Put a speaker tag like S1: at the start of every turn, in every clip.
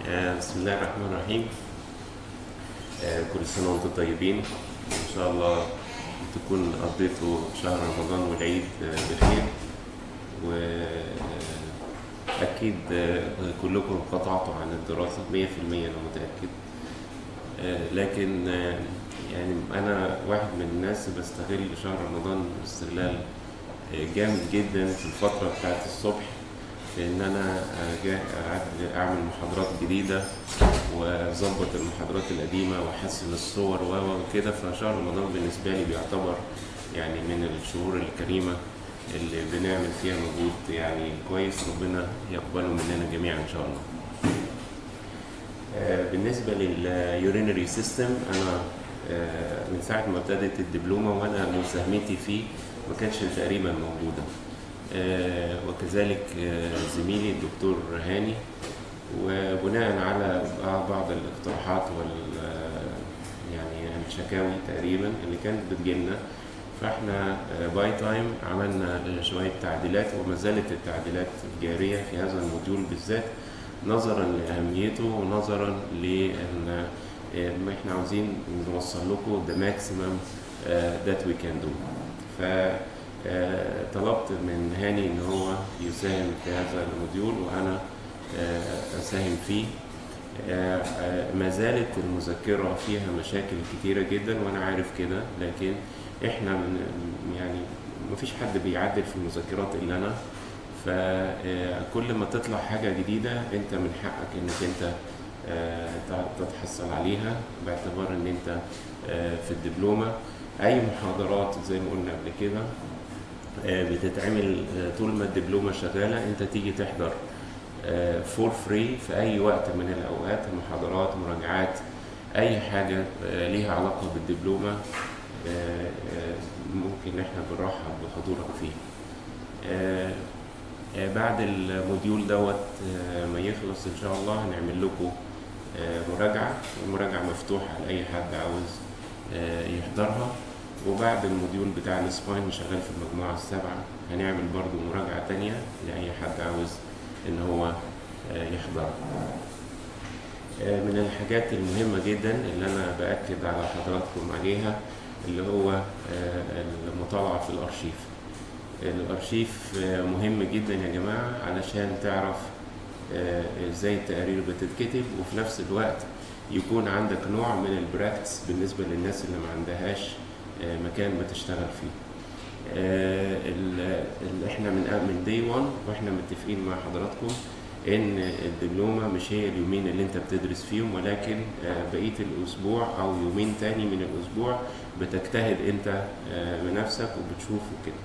S1: آه، بسم الله الرحمن الرحيم آه، كل سنة وانتم طيبين إن شاء الله تكون قضيتوا شهر رمضان والعيد آه، بخير وأكيد كلكم قطعتوا عن الدراسة 100% أنا متأكد آه، لكن آه، يعني أنا واحد من الناس بستغل شهر رمضان استغلال آه، جامد جدا في الفترة بتاعت الصبح في ان انا جا- أعد- اعمل محاضرات جديده واظبط المحاضرات القديمه واحسن الصور و و وكده فشهر رمضان بالنسبه لي بيعتبر يعني من الشهور الكريمه اللي بنعمل فيها مجهود يعني كويس ربنا يقبله مننا جميعا ان شاء الله. آه، بالنسبه لليورينري سيستم انا آه، من ساعه ما ابتدت الدبلومه وانا مساهمتي فيه ما كانتش تقريبا موجوده. آه، وكذلك آه، زميلي الدكتور هاني وبناء على بعض الاقتراحات وال آه، يعني الشكاوي تقريبا اللي كانت بتجيلنا فاحنا باي تايم عملنا شويه تعديلات وما زالت التعديلات جاريه في هذا الموديول بالذات نظرا لاهميته ونظرا لان آه، ما احنا عاوزين نوصل لكم the maximum آه، that we can do ف آه، طلبت من هاني ان هو يساهم في هذا الموديول وانا آه، اساهم فيه آه، آه، ما زالت المذكرة فيها مشاكل كتيرة جدا وانا عارف كده لكن احنا من يعني مفيش حد بيعدل في المذكرات الا انا فكل ما تطلع حاجة جديدة انت من حقك انك انت آه، تتحصل عليها باعتبار ان انت آه، في الدبلومة اي محاضرات زي ما قلنا قبل كده آه، بتتعمل آه، طول ما الدبلومه شغاله انت تيجي تحضر فور فري في اي وقت من الاوقات محاضرات مراجعات اي حاجه آه، ليها علاقه بالدبلومه آه، آه، ممكن احنا بنرحب بحضورك فيه آه، آه، بعد الموديول دوت آه، ما يخلص ان شاء الله هنعمل لكم آه، مراجعه المراجعه مفتوحه لاي حد عاوز آه، يحضرها وبعد الموديول بتاع السباين شغال في المجموعة السابعة هنعمل برضو مراجعة تانية لأي حد عاوز إن هو آه، يحضر آه، من الحاجات المهمة جدا اللي أنا بأكد على حضراتكم عليها اللي هو آه، المطالعة في الأرشيف الأرشيف آه، مهم جدا يا جماعة علشان تعرف آه، ازاي التقارير بتتكتب وفي نفس الوقت يكون عندك نوع من البراكتس بالنسبة للناس اللي ما عندهاش آه، مكان بتشتغل فيه آه، ال- ال- احنا من من دي 1 واحنا متفقين مع حضراتكم ان الدبلومه مش هي اليومين اللي انت بتدرس فيهم ولكن آه، بقيه الاسبوع او يومين تاني من الاسبوع بتجتهد انت آه، بنفسك وبتشوف وكده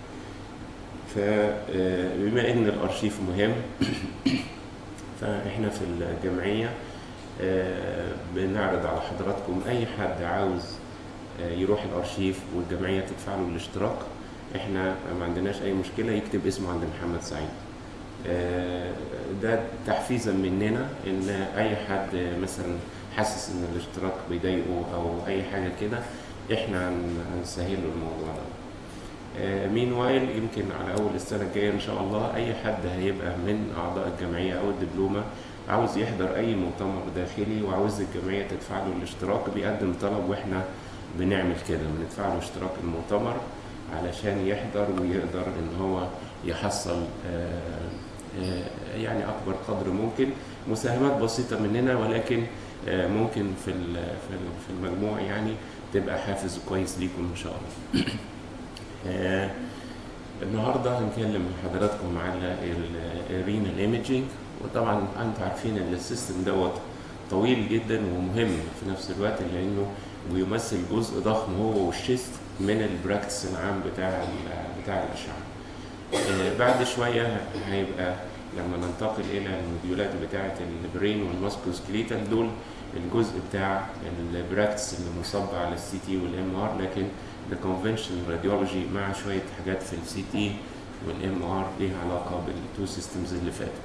S1: فبما ان الارشيف مهم فاحنا في الجمعيه آه، بنعرض على حضراتكم اي حد عاوز آه، يروح الارشيف والجمعيه تدفع له الاشتراك احنا ما عندناش اي مشكله يكتب اسمه عند محمد سعيد آه، ده تحفيزا مننا ان اي حد مثلا حاسس ان الاشتراك بيضايقه او اي حاجه كده احنا هن- هنسهل له الموضوع ده مين وايل يمكن على اول السنه الجايه ان شاء الله اي حد هيبقى من اعضاء الجمعيه او الدبلومه عاوز يحضر اي مؤتمر داخلي وعاوز الجمعيه تدفع له الاشتراك بيقدم طلب واحنا بنعمل كده بندفع له اشتراك المؤتمر علشان يحضر ويقدر ان هو يحصل آه، آه، يعني اكبر قدر ممكن مساهمات بسيطه مننا ولكن آه، ممكن في ال- في ال- في المجموع يعني تبقى حافز كويس ليكم ان شاء الله آه، النهارده هنكلم حضراتكم على الرينال ايمجينج وطبعا انتوا عارفين ان السيستم دوت طويل جدا ومهم في نفس الوقت لانه بيمثل جزء ضخم هو والشيست من البراكتس العام بتاع ال- بتاع الاشعه. آه، بعد شويه هيبقى لما ننتقل الى الموديولات بتاعه البرين والماسكوسكليتال دول الجزء بتاع البراكتس اللي مصب على السي تي والام ار لكن الكونفنشنال راديولوجي مع شويه حاجات في السي تي والام ار ليها علاقه بالتو سيستمز اللي فاتوا.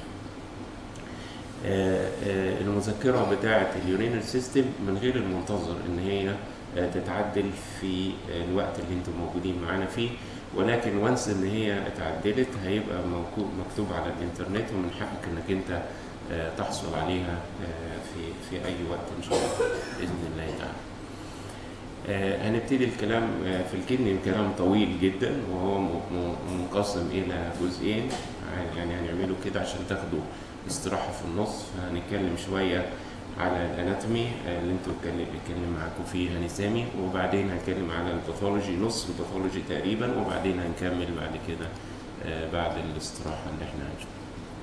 S1: آه، آه، المذكره بتاعه اليورينال سيستم من غير المنتظر ان هي آه، تتعدل في الوقت اللي انتم موجودين معانا فيه ولكن وانس ان هي اتعدلت هيبقى موكو- مكتوب على الانترنت ومن حقك انك انت آه، تحصل عليها آه، في في اي وقت ان شاء الله باذن الله تعالى. آه، هنبتدي الكلام آه، في الكدني كلام طويل جدا وهو م- م- منقسم الى جزئين يعني هنعمله كده عشان تاخدوا استراحه في النص فهنتكلم شويه على الاناتومي آه، اللي انتوا اتكلم اتكلم معاكم فيه هاني سامي وبعدين هنتكلم على الباثولوجي نص الباثولوجي تقريبا وبعدين هنكمل بعد كده آه، بعد الاستراحه اللي احنا هنشوفها.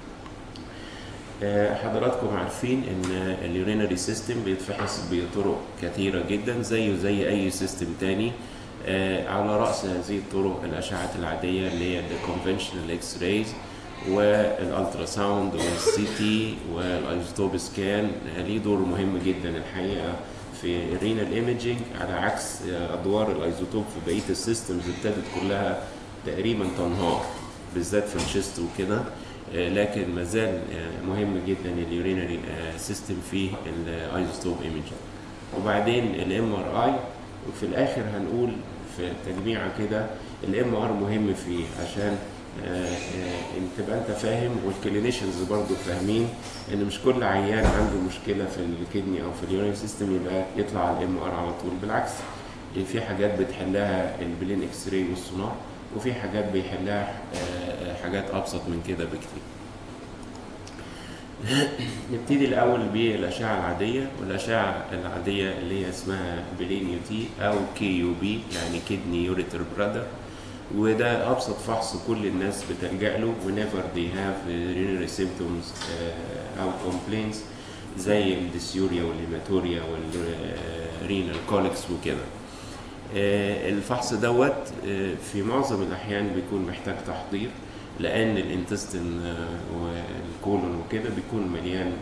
S1: آه، حضراتكم عارفين ان اليورينري سيستم بيتفحص بطرق كثيره جدا زيه زي اي سيستم تاني آه، على راس هذه الطرق الاشعه العاديه اللي هي الكونفشنال اكس رايز والالترا ساوند والسي تي والايزوتوب سكان آه، ليه دور مهم جدا الحقيقه في الرينال ايمجينج على عكس آه، ادوار الايزوتوب في بقيه السيستمز ابتدت كلها تقريبا تنهار بالذات في الشيست وكده آه، لكن ما زال آه، مهم جدا اليورينري سيستم في الايزوتوب ايمجينج وبعدين الام ار اي وفي الاخر هنقول في تجميعه كده الام ار مهم فيه عشان آه، آه، ان تبقى انت فاهم والكلينيشنز برضو فاهمين ان مش كل عيان عنده مشكله في الكدني او في اليورين سيستم يبقى يطلع على الام ار على طول بالعكس في حاجات بتحلها البلين اكس راي والسونار وفي حاجات بيحلها آه، آه، حاجات ابسط من كده بكتير نبتدي الاول بالاشعه العاديه والاشعه العاديه اللي هي اسمها بلين يو تي او كي يو بي يعني كدني يوريتر برادر وده ابسط فحص كل الناس بتلجا له whenever they have urinary symptoms uh, او complaints زي الديسيوريا والهيماتوريا والرينال كوليكس وكده آه، الفحص دوت آه، في معظم الاحيان بيكون محتاج تحضير لان الانتستين والكولون وكده بيكون مليان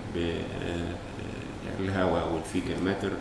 S1: بالهواء والفيكال ماتر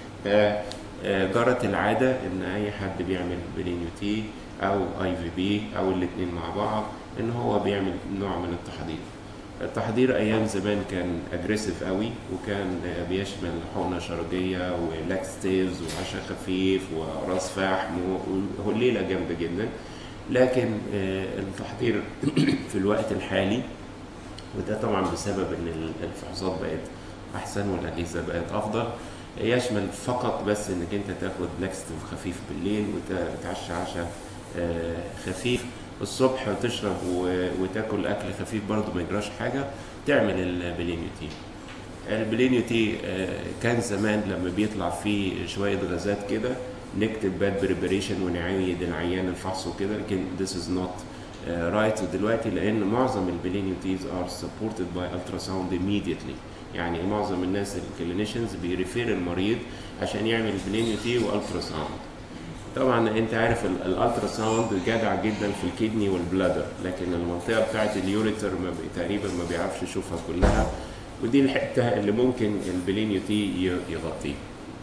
S1: جرت العاده ان اي حد بيعمل بلينيوتي او اي في بي او الاثنين مع بعض ان هو بيعمل نوع من التحضير التحضير ايام زمان كان اجريسيف قوي وكان آه، بيشمل حقنه شرجيه ولاكستيفز وعشاء خفيف وراس فحم و- والليله جامده جدا لكن آه، التحضير في الوقت الحالي وده طبعا بسبب ان ال- الفحوصات بقت احسن والاجهزه بقت افضل يشمل فقط بس انك انت تاخد لاكستيف خفيف بالليل وتتعشى عشاء آه، خفيف الصبح تشرب و- وتاكل اكل خفيف برضو ما يجراش حاجه تعمل البلينيوتي البلينيوتي آه، كان زمان لما بيطلع فيه شويه غازات كده نكتب باد بريبريشن ونعيد العيان الفحص وكده لكن this is not رايت دلوقتي لان معظم البلينيوتيز ار سبورتد باي ultrasound immediately يعني معظم الناس الكلينيشنز بيريفير المريض عشان يعمل بلينيوتي والتراساوند طبعا انت عارف ال- الالترا ساوند جدع جدا في الكدني والبلادر لكن المنطقه بتاعت اليوريتر ما بي تقريبا ما بيعرفش يشوفها كلها ودي الحته اللي ممكن البلينيوتي ي- يغطيها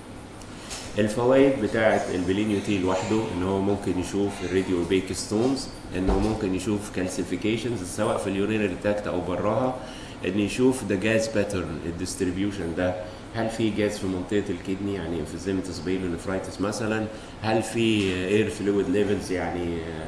S1: الفوائد بتاعه البلينيوتي لوحده ان هو ممكن يشوف الراديو بيك ستونز انه ممكن يشوف كالسيفيكيشنز سواء في اليورينري تاكت او براها ان يشوف ده جاز باترن الديستريبيوشن ده هل في جاز في منطقه الكدني يعني انفيزيمتس بيلونفرايتس مثلا هل في اير فلويد ليفلز يعني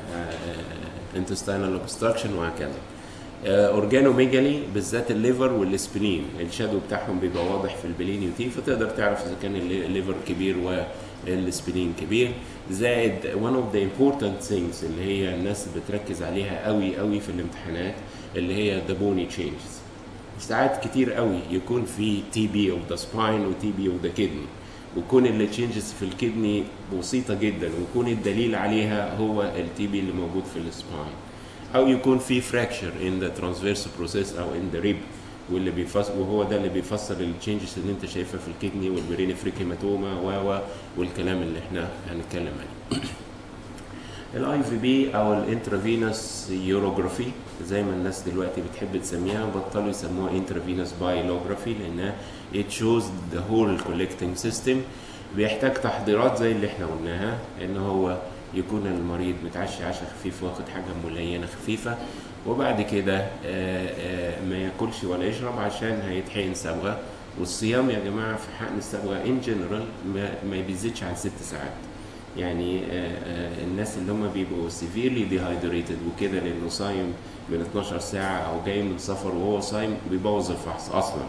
S1: انتستينال اوبستراكشن وهكذا اورجانوميجالي بالذات الليفر والسبلين الشادو بتاعهم بيبقى واضح في البلينيوتي فتقدر تعرف اذا كان اللي- الليفر كبير والسبلين كبير زائد one of the important things اللي هي الناس بتركز عليها قوي قوي في الامتحانات اللي هي the bony changes ساعات كتير قوي يكون في تي بي اوف ذا سباين وتي بي اوف ذا كدني ويكون التشينجز في الكدني بسيطه جدا ويكون الدليل عليها هو التي بي اللي موجود في السباين او يكون في فراكشر ان ذا ترانسفيرس بروسيس او ان ذا ريب واللي بيفسر وهو ده اللي بيفسر التشينجز اللي انت شايفها في الكدني والبرين فريكيماتوما و و والكلام اللي احنا هنتكلم عليه الاي في بي او الانترافينوس يوروجرافي زي ما الناس دلوقتي بتحب تسميها بطلوا يسموها انترافينوس بايلوجرافي لانها it shows the whole collecting system بيحتاج تحضيرات زي اللي احنا قلناها ان هو يكون المريض متعشي عشاء خفيف واخد حاجه ملينه خفيفه وبعد كده آه، آه، ما ياكلش ولا يشرب عشان هيتحقن صبغه والصيام يا جماعه في حقن الصبغه ان جنرال ما, ما بيزيدش عن ست ساعات يعني آه، آه، الناس اللي هم بيبقوا سيفيرلي ديهايدريتد وكده لانه صايم من 12 ساعه او جاي من سفر وهو صايم بيبوظ الفحص اصلا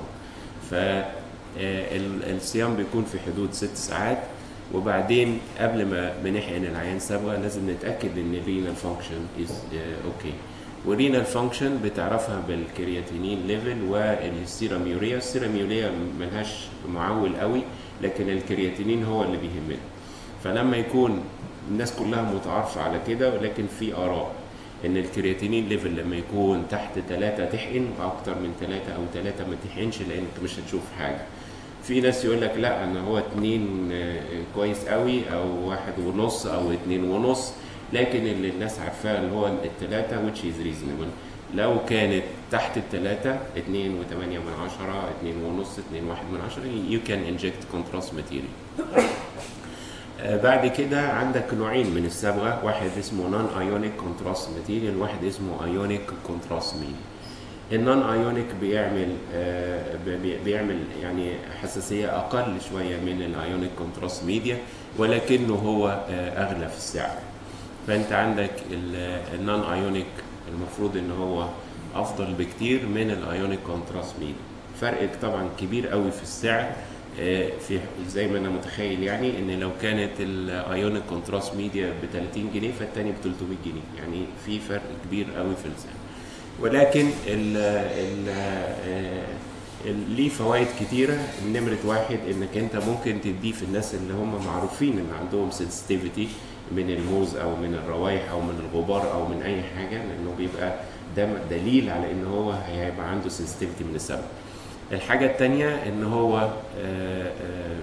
S1: فالصيام بيكون في حدود ست ساعات وبعدين قبل ما بنحقن العيان صبغه لازم نتاكد ان الرينال فانكشن از اوكي والرينال فانكشن بتعرفها بالكرياتينين ليفل والسيرم يوريا السيرم يوريا ملهاش معول قوي لكن الكرياتينين هو اللي بيهمنا فلما يكون الناس كلها متعارفه على كده ولكن في اراء ان الكرياتينين ليفل لما يكون تحت 3 تحقن واكتر من 3 او 3 ما تحقنش لانك مش هتشوف حاجه في ناس يقول لك لا ان هو اتنين آه، كويس قوي او واحد ونص او اتنين ونص لكن اللي الناس عارفاه اللي هو التلاتة which is reasonable لو كانت تحت التلاتة اتنين وتمانية من عشرة اتنين ونص اتنين واحد من عشرة you can inject contrast material آه، بعد كده عندك نوعين من الصبغه واحد اسمه نون ايونيك كونتراست ماتيريال واحد اسمه ايونيك كونتراست ميديا النون ايونيك بيعمل آه، بي- بيعمل يعني حساسيه اقل شويه من الايونيك كونتراست ميديا ولكنه هو آه، اغلى في السعر فانت عندك النون ايونيك المفروض ان هو افضل بكتير من الايونيك كونتراست ميديا فرق طبعا كبير قوي في السعر آه، في زي ما انا متخيل يعني ان لو كانت الايونيك كونتراست ميديا ب 30 جنيه فالتاني ب 300 جنيه يعني في فرق كبير قوي في السعر ولكن ال ال آه، ال- ليه فوائد كتيرة نمرة واحد انك انت ممكن تديه في الناس اللي هم معروفين ان عندهم سنسيتيفيتي من الموز او من الروايح او من الغبار او من اي حاجة لانه بيبقى ده دليل على ان هو هيبقى عنده سنسيتيفيتي من السبب الحاجة التانية ان هو آه، آه،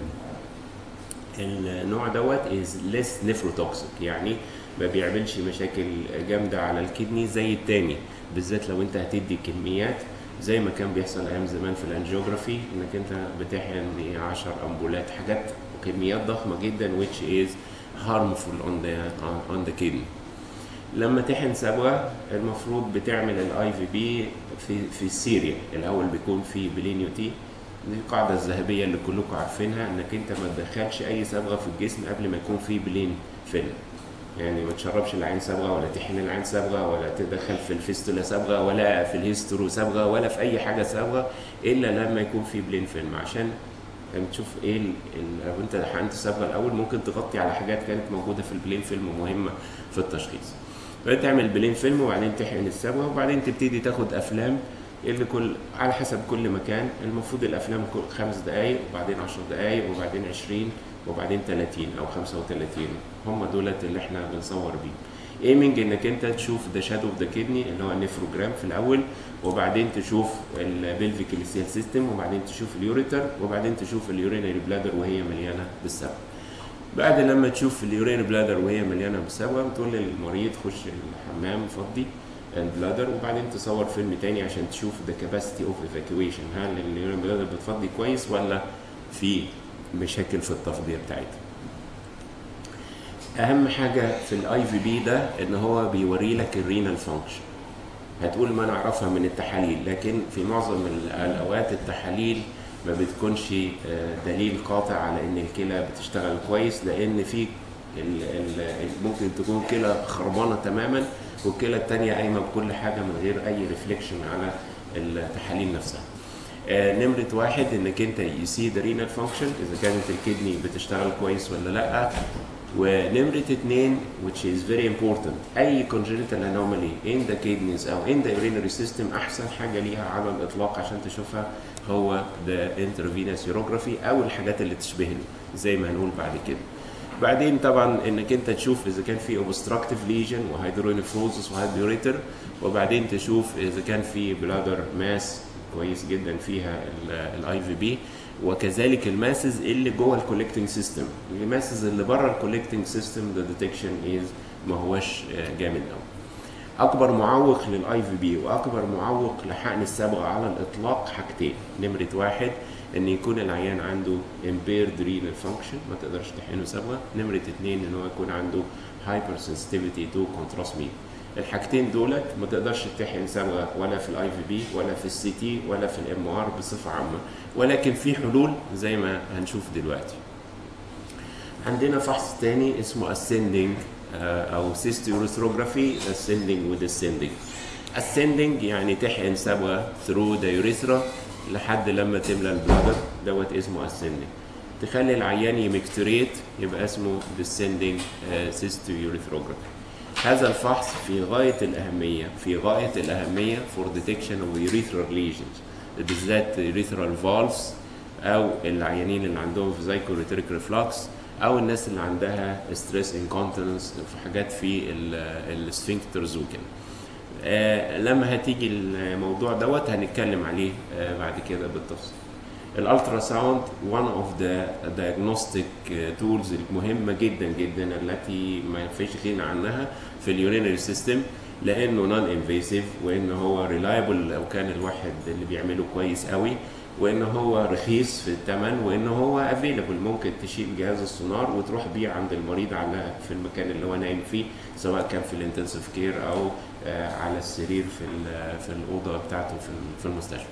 S1: النوع دوت از ليس نيفروتوكسيك يعني ما بيعملش مشاكل جامده على الكدني زي التاني بالذات لو انت هتدي كميات زي ما كان بيحصل ايام زمان في الانجيوجرافي انك انت بتحقن ب 10 امبولات حاجات كميات ضخمه جدا which is harmful on the on the kidney لما تحن صبغه المفروض بتعمل الاي في بي في في السيريا الاول بيكون في بلينيوتي دي القاعده الذهبيه اللي كلكم عارفينها انك انت ما تدخلش اي صبغه في الجسم قبل ما يكون في بلين فيلم يعني ما تشربش العين صبغه ولا تحن العين صبغه ولا تدخل في الفيستولا صبغه ولا في الهيسترو صبغه ولا في اي حاجه صبغه الا لما يكون في بلين فيلم عشان يعني تشوف ايه ال- ال- لو انت حقنت الصبغه الاول ممكن تغطي على حاجات كانت موجوده في البلين فيلم مهمه في التشخيص تعمل بلين فيلم وبعدين تحقن الصبغه وبعدين تبتدي تاخد افلام اللي كل على حسب كل مكان المفروض الافلام كل خمس دقائق وبعدين 10 دقائق وبعدين 20 وبعدين 30 او 35 هم دولت اللي احنا بنصور بيهم ايمنج انك انت تشوف ذا شادو اوف ذا كدني اللي هو النفروجرام في الاول وبعدين تشوف البلفيك السيل سيستم وبعدين تشوف اليوريتر وبعدين تشوف اليورينري بلادر وهي مليانه بالسبب بعد لما تشوف اليورين بلادر وهي مليانه بالسبب تقول للمريض خش الحمام فضي البلادر وبعدين تصور فيلم تاني عشان تشوف ذا كاباسيتي اوف ايفاكيويشن هل اليورين بلادر بتفضي كويس ولا في مشاكل في التفضيه بتاعتها اهم حاجه في الاي في بي ده ان هو بيوري لك الرينال فانكشن هتقول ما نعرفها من التحاليل لكن في معظم الاوقات التحاليل ما بتكونش آه، دليل قاطع على ان الكلى بتشتغل كويس لان في ال- ال- ممكن تكون كلى خربانه تماما والكلى التانية قايمه بكل حاجه من غير اي ريفليكشن على التحاليل نفسها. آه، نمرة واحد انك انت يسي ذا رينال فانكشن اذا كانت الكدني بتشتغل كويس ولا لا ونمرة اتنين which is very important اي congenital anomaly in the kidneys او in the urinary system احسن حاجة ليها على الاطلاق عشان تشوفها هو the intravenous urography او الحاجات اللي تشبهه زي ما هنقول بعد كده بعدين طبعا انك انت تشوف اذا كان في obstructive lesion وهيدرونيفروزس وهيدريتر وبعدين تشوف اذا كان في بلادر ماس كويس جدا فيها الاي في بي وكذلك الماسز اللي جوه الكولكتنج سيستم الماسز اللي بره الكولكتنج سيستم ذا ديتكشن از ما هوش آه، جامد قوي اكبر معوق للاي في بي واكبر معوق لحقن الصبغه على الاطلاق حاجتين نمره واحد ان يكون العيان عنده impaired renal function ما تقدرش تحقنه صبغه نمره اتنين ان هو يكون عنده hyper sensitivity to contrast media الحاجتين دولت ما تقدرش تحقن صبغه ولا في الاي في بي ولا في السي تي ولا في الام ار بصفه عامه ولكن في حلول زي ما هنشوف دلوقتي عندنا فحص تاني اسمه ascending آه، او cyst urethrophy ascending و descending ascending يعني تحقن صبغه through the urethra لحد لما تملى البلادر دوت اسمه ascending تخلي العيان يمكتريت يبقى اسمه descending آه، cyst urethrophy هذا الفحص في غاية الأهمية في غاية الأهمية for detection of urethral lesions بالذات urethral valves أو العيانين اللي عندهم فيزايكوليتريك ريفلكس أو الناس اللي عندها ستريس انكونتيننس في حاجات في السفنكترز وكده. آه لما هتيجي الموضوع دوت هنتكلم عليه آه بعد كده بالتفصيل. الالترا ساوند one of the diagnostic tools المهمه جدا جدا التي ما فيش غنى عنها في اليورينري سيستم لانه نون انفيسيف وان هو ريلايبل لو كان الواحد اللي بيعمله كويس قوي وان هو رخيص في الثمن وان هو افيلبل ممكن تشيل جهاز السونار وتروح بيه عند المريض على في المكان اللي هو نايم فيه سواء كان في الانتنسيف كير او آه على السرير في في الاوضه بتاعته في في المستشفى.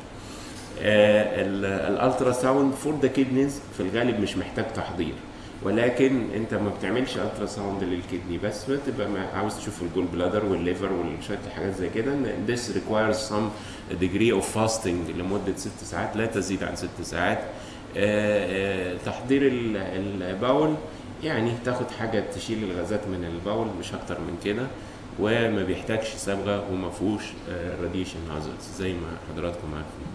S1: الالترا ساوند فور ذا كيدنيز في الغالب مش محتاج تحضير ولكن انت ما بتعملش الترا ساوند للكدني بس بتبقى عاوز تشوف الجول بلادر والليفر وشويه حاجات زي كده this requires some degree of fasting لمده ست ساعات لا تزيد عن ست ساعات آه، آه، تحضير ال- الباول يعني تاخد حاجه تشيل الغازات من الباول مش اكتر من كده وما بيحتاجش صبغه وما فيهوش راديشن هازardز زي ما حضراتكم عارفين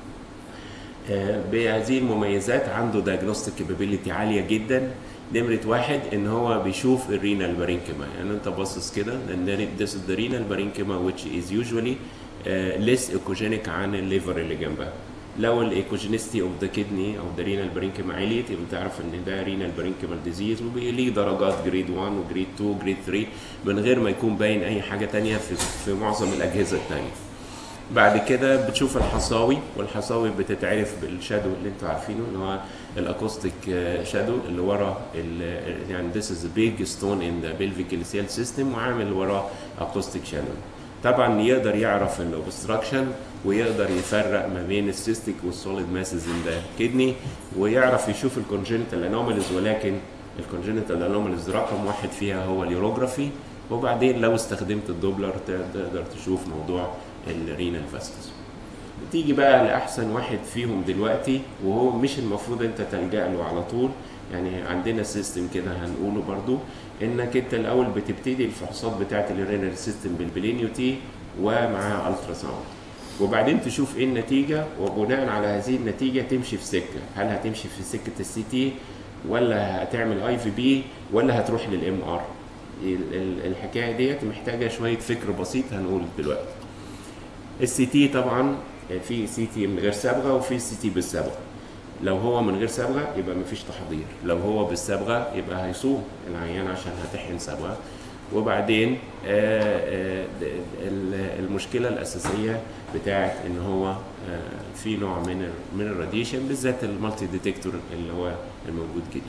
S1: آه، بهذه المميزات عنده دايجنوستيك كابابيلتي عاليه جدا نمرة واحد ان هو بيشوف الرينال بارينكيما يعني انت باصص كده لان this is the renal parenchyma which is usually uh, less echogenic عن الليفر اللي جنبها لو الايكوجينيستي اوف ذا كدني او ذا رينال بارينكيما عليت يبقى تعرف ان ده رينال بارينكيمال ديزيز وليه درجات جريد 1 وجريد 2 وجريد 3 من غير ما يكون باين اي حاجه تانية في في معظم الاجهزه التانية بعد كده بتشوف الحصاوي والحصاوي بتتعرف بالشادو اللي انتوا عارفينه اللي هو الاكوستيك شادو اللي ورا ال- يعني this is a big stone in the pelvic iliacal system وعامل وراه اكوستيك شادو طبعا يقدر يعرف الاوبستراكشن ويقدر يفرق ما بين السيستيك والسوليد ماسز ان ذا كدني ويعرف يشوف الكونجنتال انوماليز ولكن الكونجنتال انوماليز رقم واحد فيها هو اليوروجرافي وبعدين لو استخدمت الدوبلر تقدر تشوف موضوع الرينال فاسكس تيجي بقى لاحسن واحد فيهم دلوقتي وهو مش المفروض انت تلجا له على طول يعني عندنا سيستم كده هنقوله برضو انك انت الاول بتبتدي الفحوصات بتاعت الرينال سيستم بالبلينيو تي ومعاها الترا ساوند وبعدين تشوف ايه النتيجه وبناء على هذه النتيجه تمشي في سكه هل هتمشي في سكه السي تي ولا هتعمل اي في بي ولا هتروح للام ار الحكايه ديت محتاجه شويه فكر بسيط هنقول دلوقتي السي تي طبعا في سي تي من غير صبغه وفي سي تي بالصبغه لو هو من غير صبغه يبقى مفيش تحضير لو هو بالصبغه يبقى هيصوم العيان عشان هتحقن صبغه وبعدين آه، آه، ال- المشكله الاساسيه بتاعت ان هو آه، في نوع من ال- من الراديشن بالذات المالتي ديتكتور اللي هو الموجود جديد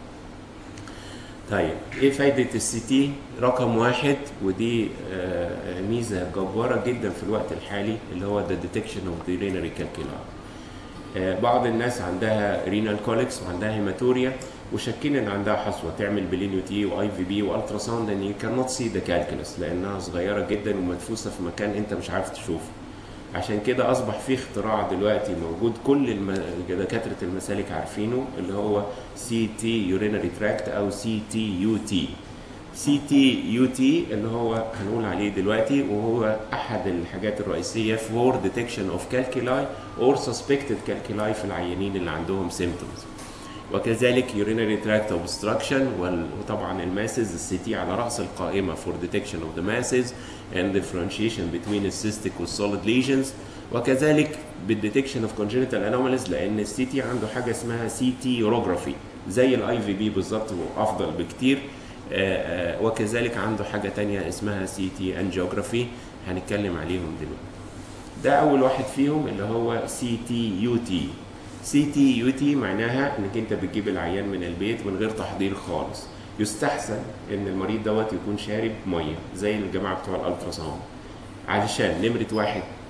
S1: طيب ايه فايدة السي تي؟ رقم واحد ودي آه، ميزة جبارة جدا في الوقت الحالي اللي هو the detection of the urinary calculi. آه، بعض الناس عندها رينال كوليكس وعندها هيماتوريا وشاكين ان عندها حصوه تعمل بلينيو تي واي في بي والترا ساوند ان يو كانوت سي ذا كالكولس لانها صغيره جدا ومدفوسه في مكان انت مش عارف تشوفه. عشان كده اصبح في اختراع دلوقتي موجود كل الم... دكاتره المسالك عارفينه اللي هو سي تي يورينري تراكت او سي تي يو تي سي تي يو تي اللي هو هنقول عليه دلوقتي وهو احد الحاجات الرئيسيه فور ديتكشن اوف كالكولاي اور سسبكتد كالكولاي في العيانين اللي عندهم سيمبتومز وكذلك urinary tract obstruction وال- وطبعا الماسز السي تي على راس القائمه for detection of the masses and differentiation between the cystic والsolid lesions وكذلك بالديتكشن اوف congenital anomalies لان السي تي عنده حاجه اسمها سي تي يوروجرافي زي الاي في بي بالظبط وافضل بكتير آه، آه، وكذلك عنده حاجه تانية اسمها سي تي انجيوجرافي هنتكلم عليهم دلوقتي ده اول واحد فيهم اللي هو سي تي يو تي سي تي يو تي معناها انك انت بتجيب العيان من البيت من غير تحضير خالص يستحسن ان المريض دوت يكون شارب ميه زي الجماعه بتوع الالترا ساوند علشان نمره واحد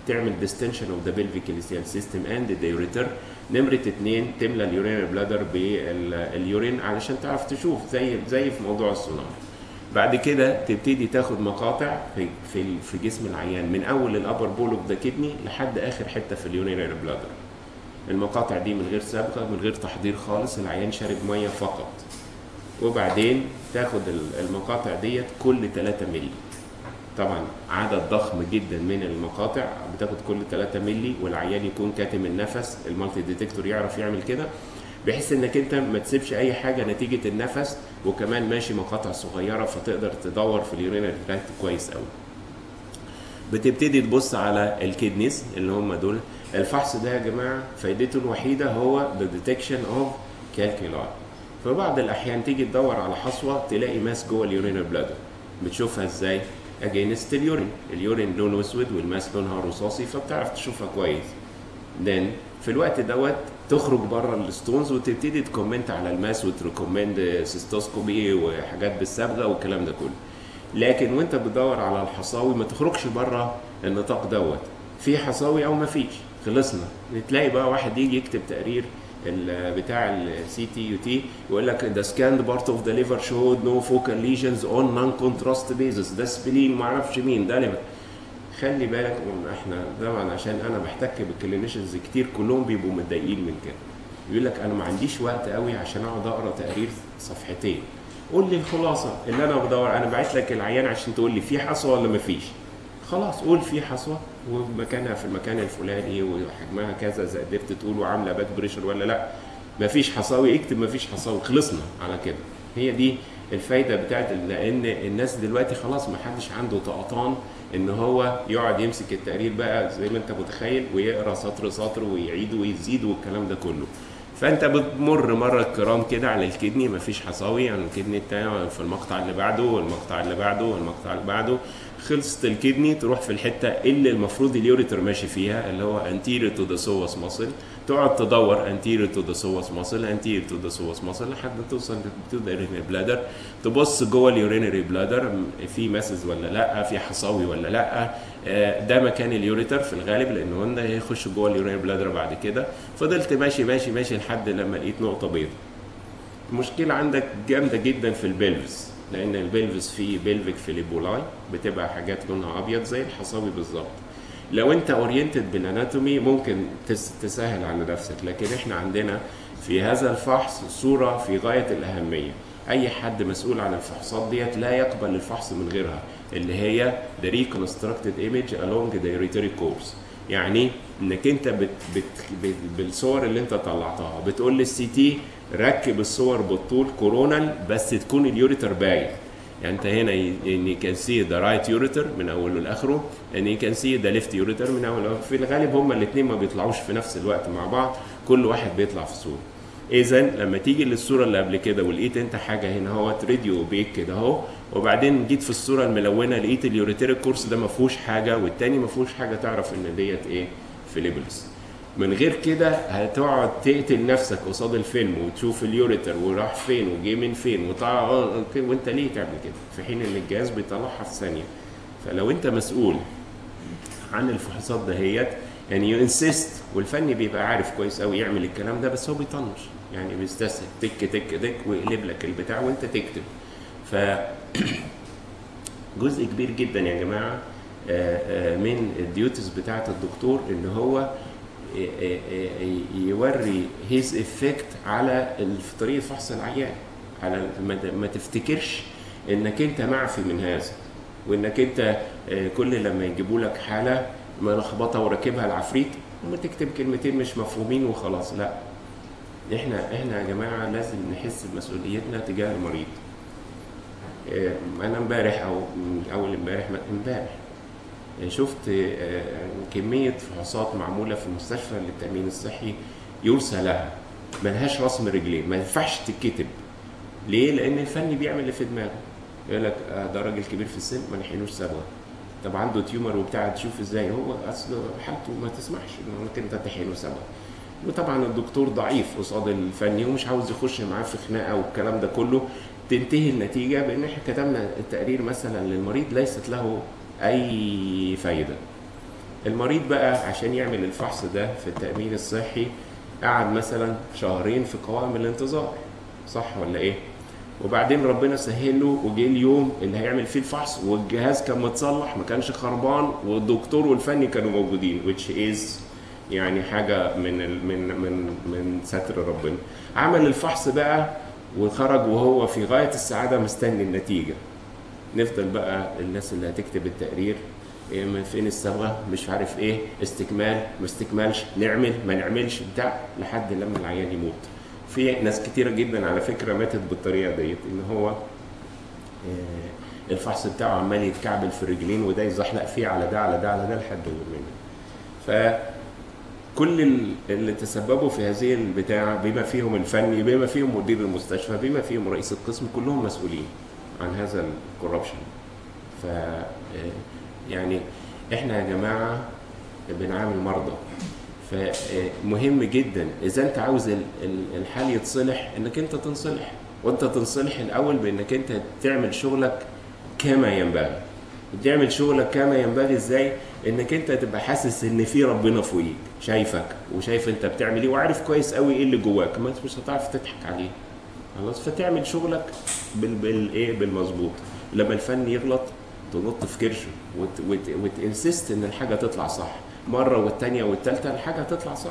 S1: تعمل ديستنشن اوف ذا بلفيك اليستيال سيستم اند ذا يوريتر نمره اثنين تملى اليورين بلادر باليورين علشان تعرف تشوف زي زي في موضوع السونار بعد كده تبتدي تاخد مقاطع في في في جسم العيان من اول الابر بول اوف ذا كدني لحد اخر حته في اليورينري بلادر المقاطع دي من غير صبغه من غير تحضير خالص العيان شارب ميه فقط وبعدين تاخد المقاطع ديت كل 3 مللي طبعا عدد ضخم جدا من المقاطع بتاخد كل 3 مللي والعيان يكون كاتم النفس المالتي ديتكتور يعرف يعمل كده بحيث انك انت ما تسيبش اي حاجه نتيجه النفس وكمان ماشي مقاطع صغيره فتقدر تدور في اليورينال تراكت كويس قوي بتبتدي تبص على الكدنيز اللي هم دول الفحص ده يا جماعه فايدته الوحيده هو the detection of calculi في بعض الاحيان تيجي تدور على حصوه تلاقي ماس جوه اليورينال بلادر بتشوفها ازاي اجينست اليورين اليورين لونه اسود والماس لونها رصاصي فبتعرف تشوفها كويس then في الوقت دوت تخرج بره الستونز وتبتدي تكومنت على الماس وتريكومند سيستوسكوبي وحاجات بالصبغه والكلام ده كله لكن وانت بتدور على الحصاوي ما تخرجش بره النطاق دوت في حصاوي او ما فيش خلصنا تلاقي بقى واحد يجي يكتب تقرير بتاع السي تي يو تي يقول لك the scanned part of the liver showed no focal lesions on non-contrast basis ده سبلين ما اعرفش مين ده liver خلي بالك احنا طبعا عشان انا بحتك بالكلينيشنز كتير كلهم بيبقوا متضايقين من كده يقول لك انا ما عنديش وقت قوي عشان اقعد اقرا تقرير صفحتين قول لي الخلاصه اللي انا بدور انا بعت لك العيان عشان تقول لي في حصوه ولا ما فيش خلاص قول في حصوه ومكانها في المكان الفلاني وحجمها كذا زي قدرت تقول وعامله باك بريشر ولا لا ما فيش حصاوي اكتب ما فيش حصاوي خلصنا على كده هي دي الفايده بتاعت لان الناس دلوقتي خلاص ما حدش عنده طقطان ان هو يقعد يمسك التقرير بقى زي ما انت متخيل ويقرا سطر سطر ويعيد ويزيد والكلام ده كله فانت بتمر مره الكرام كده على الكدني مفيش حصاوي يعني الكدني التاني في المقطع اللي بعده والمقطع اللي بعده والمقطع اللي بعده خلصت الكدني تروح في الحته اللي المفروض اليوريتر ماشي فيها اللي هو anterior to the psoas muscle تقعد تدور anterior to the psoas muscle anterior to the psoas muscle لحد ما توصل to the urinary bladder تبص جوه اليورينري بلادر في مسز ولا لا في حصاوي ولا لا ده مكان اليوريتر في الغالب لانه قلنا هيخش جوه اليورينري بلادر بعد كده فضلت ماشي ماشي ماشي لحد لما لقيت نقطه بيضاء المشكله عندك جامده جدا في البلفس لان البلفس فيه بلفيك فيليبولاي بتبقى حاجات لونها ابيض زي الحصاوي بالظبط لو انت اورينتد بالاناتومي ممكن تسهل على نفسك لكن احنا عندنا في هذا الفحص صوره في غايه الاهميه اي حد مسؤول عن الفحوصات ديت لا يقبل الفحص من غيرها اللي هي the reconstructed image along the uretary course يعني انك انت بت بت بت بالصور اللي انت طلعتها بتقول للسي تي ركب الصور بالطول كورونال بس تكون اليوريتر باين يعني انت هنا ان كان سي ذا رايت يوريتر من اوله لاخره ان كان سي ذا ليفت يوريتر من اوله في الغالب هما الاثنين ما بيطلعوش في نفس الوقت مع بعض كل واحد بيطلع في صوره اذا لما تيجي للصوره اللي قبل كده ولقيت انت حاجه هنا اهوت راديو بيك كده اهو وبعدين جيت في الصوره الملونه لقيت اليوريتر كورس ده ما فيهوش حاجه والتاني ما فيهوش حاجه تعرف ان ديت ايه فيليبلز من غير كده هتقعد تقتل نفسك قصاد الفيلم وتشوف اليوريتر وراح فين وجه من فين وطلع وانت ليه تعمل كده في حين ان الجهاز بيطلعها في ثانيه فلو انت مسؤول عن الفحوصات دهيت يعني يو انسيست والفني بيبقى عارف كويس قوي يعمل الكلام ده بس هو بيطنش يعني بيستسهل تك تك تك ويقلب لك البتاع وانت تكتب ف جزء كبير جدا يا جماعه من الديوتيز بتاعه الدكتور ان هو يوري هيز افكت على طريقه فحص العيان على ما تفتكرش انك انت معفي من هذا وانك انت كل لما يجيبوا لك حاله ملخبطه وراكبها العفريت وما تكتب كلمتين مش مفهومين وخلاص لا احنا احنا يا جماعه لازم نحس بمسؤوليتنا تجاه المريض انا امبارح او اول امبارح امبارح شفت كمية فحوصات معمولة في المستشفى للتأمين الصحي يرسى لها ملهاش رسم رجلين ما ينفعش تتكتب ليه؟ لأن الفني بيعمل اللي في دماغه يقول لك ده راجل كبير في السن ما نحقنوش صبغة طب عنده تيومر وبتاع تشوف ازاي هو اصل حالته ما تسمحش انك انت تحقنه صبغة وطبعا الدكتور ضعيف قصاد الفني ومش عاوز يخش معاه في خناقه والكلام ده كله تنتهي النتيجه بان احنا كتبنا التقرير مثلا للمريض ليست له اي فايده المريض بقى عشان يعمل الفحص ده في التامين الصحي قعد مثلا شهرين في قوائم الانتظار صح ولا ايه وبعدين ربنا سهل له وجه اليوم اللي هيعمل فيه الفحص والجهاز كان متصلح ما كانش خربان والدكتور والفني كانوا موجودين which is يعني حاجه من ال من من من ستر ربنا عمل الفحص بقى وخرج وهو في غايه السعاده مستني النتيجه نفضل بقى الناس اللي هتكتب التقرير إيه من فين الصبغه مش عارف ايه استكمال ما استكمالش نعمل ما نعملش بتاع لحد لما العيان يموت في ناس كتيره جدا على فكره ماتت بالطريقه ديت ان هو آه، الفحص بتاعه عمال يتكعبل في الرجلين وده يزحلق فيه على ده على ده على ده لحد ما يموت ف كل ال- اللي تسببوا في هذه البتاع بما فيهم الفني بما فيهم مدير المستشفى بما فيهم رئيس القسم كلهم مسؤولين عن هذا الكوربشن ف آه، يعني احنا يا جماعه بنعامل مرضى فمهم جدا اذا انت عاوز ال- ال- الحال يتصلح انك انت تنصلح وانت تنصلح الاول بانك انت تعمل شغلك كما ينبغي تعمل شغلك كما ينبغي ازاي انك انت تبقى حاسس ان في ربنا فوقيك شايفك وشايف انت بتعمل ايه وعارف كويس قوي ايه اللي جواك ما انت مش هتعرف تضحك عليه خلاص فتعمل شغلك بال بالايه بالمظبوط لما الفن يغلط تنط في كرشه وت وت وتنسست ان الحاجه تطلع صح مره والتانيه والتالته الحاجه تطلع صح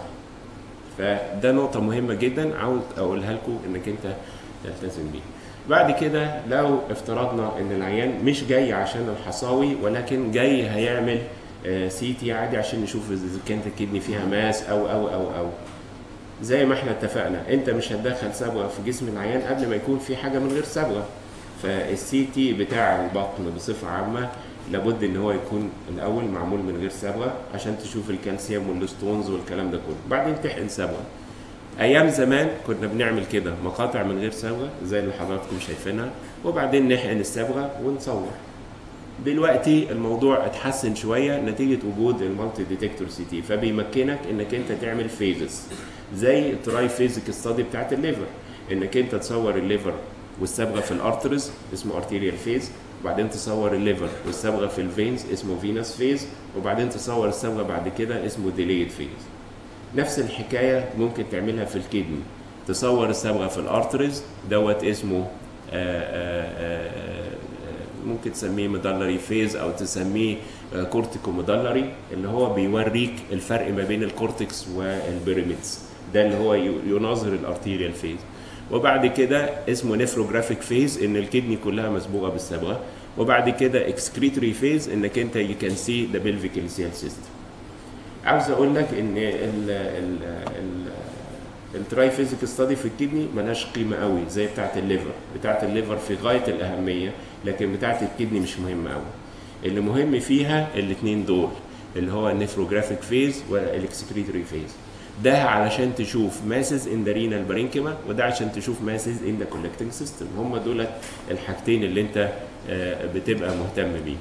S1: فده نقطة مهمة جدا عاوز أقولها لكم إنك أنت تلتزم بيها. بعد كده لو افترضنا إن العيان مش جاي عشان الحصاوي ولكن جاي هيعمل سي تي عادي عشان نشوف إذا كانت الكدني فيها ماس أو أو أو أو زي ما احنا اتفقنا انت مش هتدخل صبغه في جسم العيان قبل ما يكون في حاجه من غير صبغه فالسي تي بتاع البطن بصفه عامه لابد ان هو يكون الاول معمول من غير صبغه عشان تشوف الكالسيوم والستونز والكلام ده كله بعدين تحقن صبغه ايام زمان كنا بنعمل كده مقاطع من غير صبغه زي اللي حضراتكم شايفينها وبعدين نحقن الصبغه ونصور دلوقتي الموضوع اتحسن شويه نتيجه وجود المالتي ديتكتور سي تي فبيمكنك انك انت تعمل فيزز زي تراي فيزيك ستادي بتاعت الليفر انك انت تصور الليفر والصبغه في الارترز اسمه ارتيريال فيز وبعدين تصور الليفر والصبغه في الفينز اسمه فينس فيز وبعدين تصور الصبغه بعد كده اسمه ديليد فيز نفس الحكايه ممكن تعملها في الكدني تصور الصبغه في الارترز دوت اسمه آآ آآ آآ ممكن تسميه مدلري فيز او تسميه كورتيكو مدلري اللي هو بيوريك الفرق ما بين الكورتكس والبيراميدز ده اللي هو يناظر الارتيريال فيز وبعد كده اسمه نيفروجرافيك فيز ان الكدني كلها مسبوغه بالصبغه وبعد كده اكسكريتوري فيز انك انت يو كان سي ذا بلفيك السيال سيستم عاوز اقول لك ان ال ال ال التراي فيزيك ستادي في الكدني ملهاش قيمه قوي زي بتاعه الليفر بتاعه الليفر في غايه الاهميه لكن بتاعه الكدني مش مهمه قوي اللي مهم فيها الاثنين دول اللي هو النيفروجرافيك فيز والاكسكريتوري فيز ده علشان تشوف ماسز ان ذا رينال بارينكيما وده عشان تشوف ماسز ان ذا كولكتنج سيستم هم دول الحاجتين اللي انت بتبقى مهتم بيه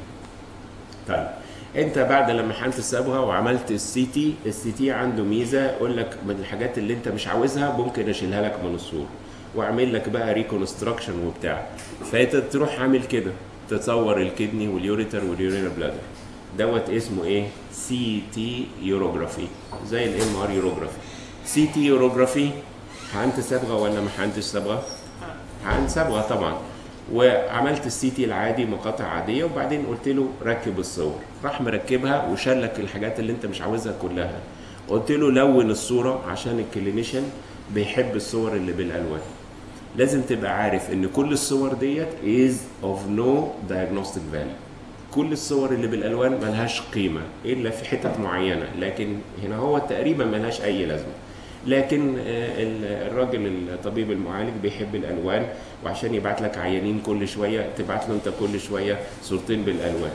S1: طيب انت بعد لما حقنت الصبغه وعملت السي تي السي تي عنده ميزه يقول لك من الحاجات اللي انت مش عاوزها ممكن اشيلها لك من الصوره واعمل لك بقى ريكونستراكشن وبتاع فانت تروح عامل كده تصور الكدني واليوريتر واليورينا بلادر دوت اسمه ايه سي تي يوروجرافي زي الام ار يوروجرافي سي تي يوروجرافي حقنت صبغه ولا ما حقنتش صبغه حقنت صبغه طبعا وعملت السي تي العادي مقاطع عاديه وبعدين قلت له ركب الصور راح مركبها وشال لك الحاجات اللي انت مش عاوزها كلها قلت له لون الصوره عشان الكلينيشن بيحب الصور اللي بالالوان لازم تبقى عارف ان كل الصور ديت از اوف نو diagnostic value كل الصور اللي بالالوان ملهاش قيمه الا في حتت معينه لكن هنا هو تقريبا ملهاش اي لازمه لكن الراجل الطبيب المعالج بيحب الالوان وعشان يبعت لك عيانين كل شويه تبعت له انت كل شويه صورتين بالالوان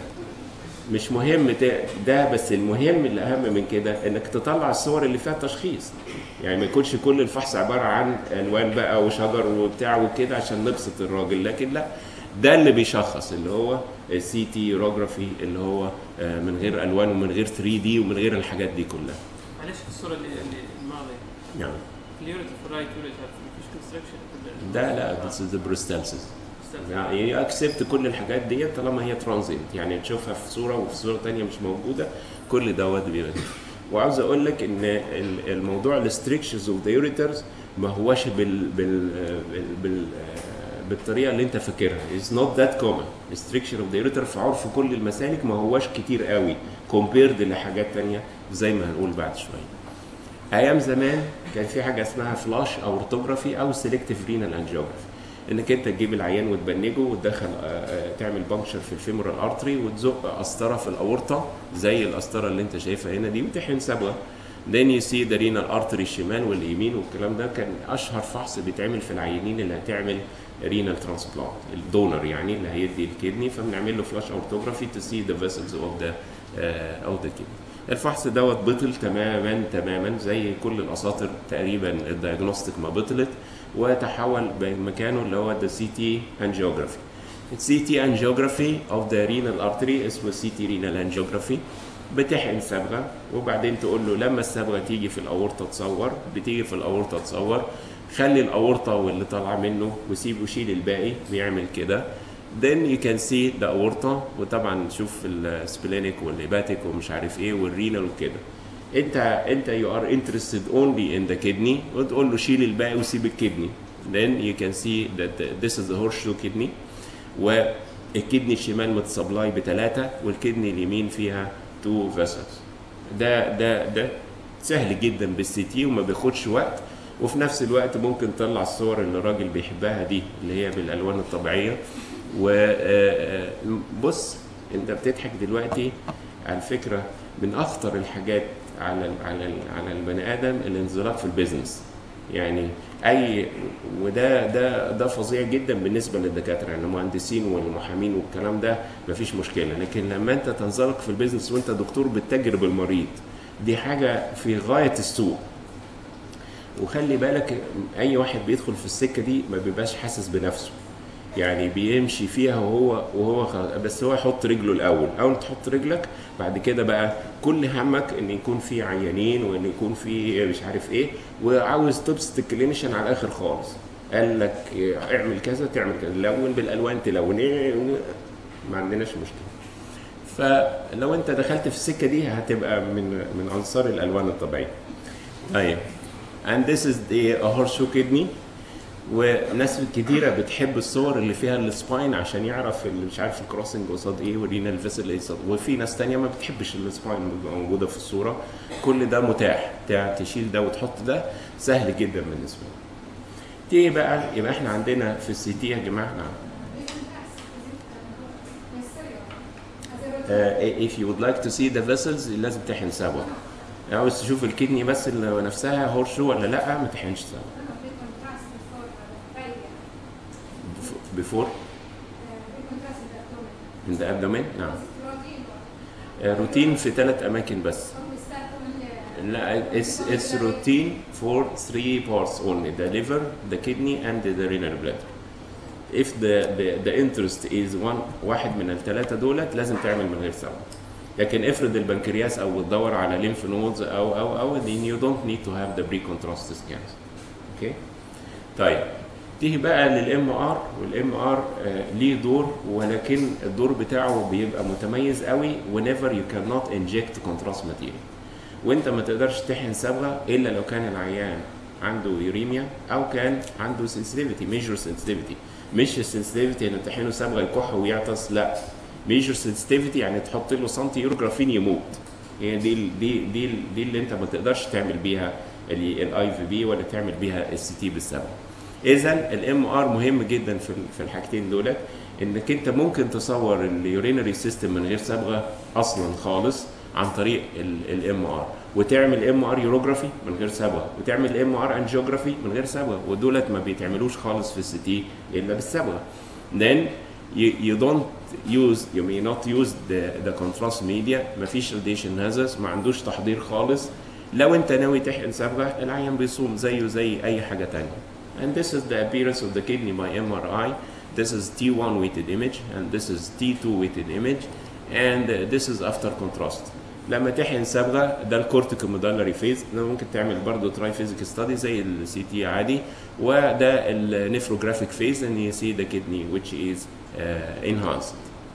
S1: مش مهم ده بس المهم اللي اهم من كده انك تطلع الصور اللي فيها تشخيص يعني ما يكونش كل الفحص عباره عن الوان بقى وشجر وبتاع وكده عشان نبسط الراجل لكن لا ده اللي بيشخص اللي هو السي تي يوروجرافي اللي هو من غير الوان ومن غير 3 دي ومن غير الحاجات دي كلها
S2: معلش الصوره اللي الماضيه
S1: نعم
S2: اليوريتر في الرايت يوريتر مفيش كونستراكشن
S1: ده لا this is the bristlensis
S2: استاذ
S1: يعني اكسبت كل الحاجات دي طالما هي ترانزيت يعني تشوفها في صوره وفي صوره تانية مش موجوده كل دوت بيبقى كده. وعاوز اقول لك ان ال- الموضوع الستريكشرز اوف ذا يوريترز ما هوش بال بال بال, بال بالطريقه اللي انت فاكرها از نوت ذات كومن الستريكشر اوف ذا يوريتر في عرف كل المسالك ما هوش كتير قوي كومبيرد لحاجات تانية زي ما هنقول بعد شويه ايام زمان كان في حاجه اسمها فلاش او اورتوجرافي او سيلكتيف رينال انجيوجرافي انك انت تجيب العيان وتبنجه وتدخل آه، آه، تعمل بانكشر في الفيمورال ارتري وتزق قسطره في الاورطه زي القسطره اللي انت شايفها هنا دي وتحقن صبغه then you see the renal artery الشمال واليمين والكلام ده كان اشهر فحص بيتعمل في العيانين اللي هتعمل رينال ترانسبلانت الدونر يعني اللي هيدي الكدني فبنعمل له فلاش اورتوجرافي تو سي ذا فيسلز اوف ذا اوف ذا كدني الفحص دوت بطل تماما تماما زي كل الاساطر تقريبا الدايجنوستيك ما بطلت وتحول مكانه اللي هو the CT angiography. CT angiography of the renal artery اسمه CT renal angiography بتحقن صبغه وبعدين تقول له لما الصبغه تيجي في الاورطه تصور بتيجي في الاورطه تصور خلي الاورطه واللي طالعه منه وسيبه شيل الباقي بيعمل كده then you can see the aorta وطبعا تشوف السبلينيك والهيباتيك ومش عارف ايه والرينال وكده انت انت you are interested only in the kidney وتقول له شيل الباقي وسيب الكدني then you can see that this is the horseshoe kidney والكدني الشمال متسبلاي بثلاثة والكدني اليمين فيها تو فيسلز ده ده ده سهل جدا بالسي تي وما بياخدش وقت وفي نفس الوقت ممكن تطلع الصور اللي الراجل بيحبها دي اللي هي بالالوان الطبيعيه وبص انت بتضحك دلوقتي على فكره من اخطر الحاجات على ال على ال على البني ادم الانزلاق في البيزنس يعني اي وده ده ده فظيع جدا بالنسبه للدكاتره يعني المهندسين والمحامين والكلام ده مفيش مشكله لكن لما انت تنزلق في البيزنس وانت دكتور بتتاجر بالمريض دي حاجه في غايه السوء وخلي بالك اي واحد بيدخل في السكه دي ما بيبقاش حاسس بنفسه يعني بيمشي فيها وهو وهو خلاص بس هو يحط رجله الاول اول ما تحط رجلك بعد كده بقى كل همك ان يكون في عيانين وان يكون في مش عارف ايه وعاوز تبسط الكلينيشن على الاخر خالص قال لك اعمل كذا تعمل كذا لون بالالوان تلون إيه ما عندناش مشكله فلو انت دخلت في السكه دي هتبقى من من انصار الالوان الطبيعيه طيب and this is the horseshoe kidney وناس كتيره بتحب الصور اللي فيها السباين عشان يعرف اللي مش عارف الكروسنج قصاد ايه والرينال فيسل ايه قصاد وفي ناس تانية ما بتحبش السباين موجوده في الصوره كل ده متاح تع- تشيل ده وتحط ده سهل جدا بالنسبه لك تيجي بقى يبقى احنا عندنا في السي تي يا جماعه نعم uh, if you would like to see the vessels لازم تحن سوا عاوز تشوف الكدني بس اللي نفسها هورشو ولا لا ما تحنش سوا before in the abdomen نعم آه، روتين في ثلاث اماكن بس لا it's it's routine for three parts only the liver the kidney and the renal bladder if the the, the interest is one واحد من الثلاثه دولت لازم تعمل من غير سبب لكن افرض البنكرياس او بتدور على ليمف نودز او او او then you don't need to have the pre-contrast scans اوكي طيب تيجي بقى للام ار والام ار ليه دور ولكن الدور بتاعه بيبقى متميز قوي whenever you cannot inject contrast material وانت ما تقدرش تحقن صبغه الا لو كان العيان عنده يوريميا او كان عنده sensitivity major sensitivity مش السنسيتيفيتي ان تحقنه صبغه يكح ويعطس لا ميجر sensitivity يعني تحط له سنتي يوروجرافين يموت هي دي ال- دي دي ال- دي اللي انت ما تقدرش تعمل بيها الاي في بي ولا تعمل بيها السي تي بالصبغه اذا الام ار مهم جدا في ال- في الحاجتين دولت انك انت ممكن تصور اليورينري سيستم من غير صبغه اصلا خالص عن طريق الام ار وتعمل ام ار يوروجرافي من غير صبغه وتعمل ام ار انجيوجرافي من غير صبغه ودولت ما بيتعملوش خالص في السي تي الا بالصبغه then you, you don't use you may not use the, the contrast media مفيش radiation hazards ما عندوش تحضير خالص لو انت ناوي تحقن صبغه العيان بيصوم زيه زي اي حاجه تانية and this is the appearance of the kidney by MRI this is T1 weighted image and this is T2 weighted image and uh, this is after contrast لما تحقن صبغه ده الكورتيكوميدالري فيز ده ممكن تعمل برضه تراي فيزيك ستادي زي السي تي عادي وده النيفروجرافيك فيز ان يو سي ذا كدني which is uh, enhanced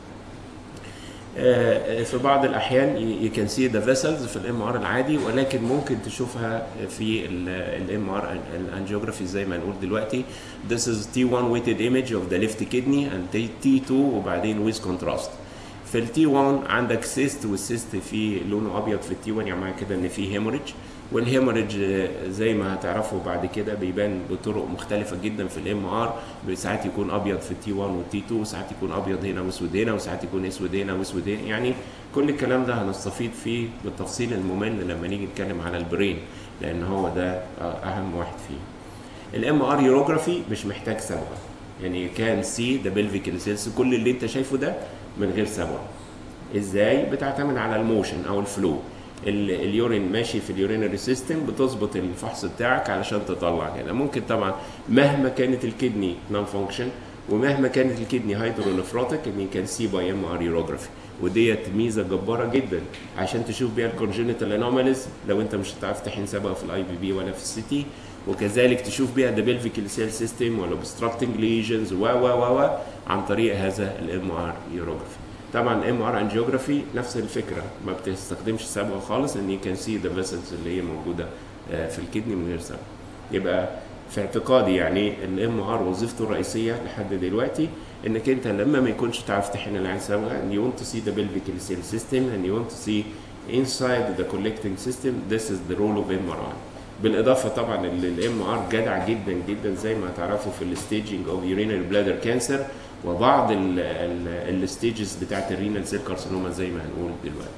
S1: آه، في بعض الاحيان يو كان سي ذا فيسلز في الام ار العادي ولكن ممكن تشوفها في الام ار الانجيوجرافي زي ما نقول دلوقتي this is T1 weighted image of the left kidney and T2 وبعدين with contrast في التي 1 عندك سيست والسيست فيه لونه ابيض في التي 1 يعني معنى كده ان فيه هيموريدج والهيموريدج آه، زي ما هتعرفوا بعد كده بيبان بطرق مختلفه جدا في الام ار ساعات يكون ابيض في التي 1 والتي 2 وساعات يكون ابيض هنا واسود هنا وساعات يكون اسود هنا واسود هنا يعني كل الكلام ده هنستفيد فيه بالتفصيل الممل لما نيجي نتكلم على البرين لان هو ده آه، اهم واحد فيه الام ار يوروجرافي مش محتاج صبغه يعني كان سي ده بلفيك سيلز كل اللي انت شايفه ده من غير صبغه ازاي بتعتمد على الموشن او الفلو ال- اليورين ماشي في اليورينري سيستم بتظبط الفحص بتاعك علشان تطلع كده ممكن طبعا مهما كانت الكدني نون فانكشن ومهما كانت الكدني هايدرونفروتك ان كان سي باي ام ار يوروجرافي وديت ميزه جباره جدا عشان تشوف بيها الكونجنتال انوماليز لو انت مش هتعرف تحين سبقه في الاي بي بي ولا في السي تي وكذلك تشوف بيها the pelvic سيل سيستم ولا obstructing lesions و و و و عن طريق هذا الام ار يوروجرافي طبعا ام ار انجيوجرافي نفس الفكره ما بتستخدمش صبغه خالص ان you can see the vessels اللي هي موجوده آه، في الكدني من غير صبغه يبقى في اعتقادي يعني الام ار وظيفته الرئيسيه لحد دلوقتي انك انت لما ما يكونش تعرف تحن العين صبغه and you want to see the pelvic cell system and you want to see inside the collecting system this is the role of MRI بالاضافه طبعا الام ار جدع جدا جدا زي ما تعرفوا في الستيجنج اوف يورينري بلادر كانسر وبعض الستيجز بتاعت الرينال سيل كارسينوما زي ما هنقول دلوقتي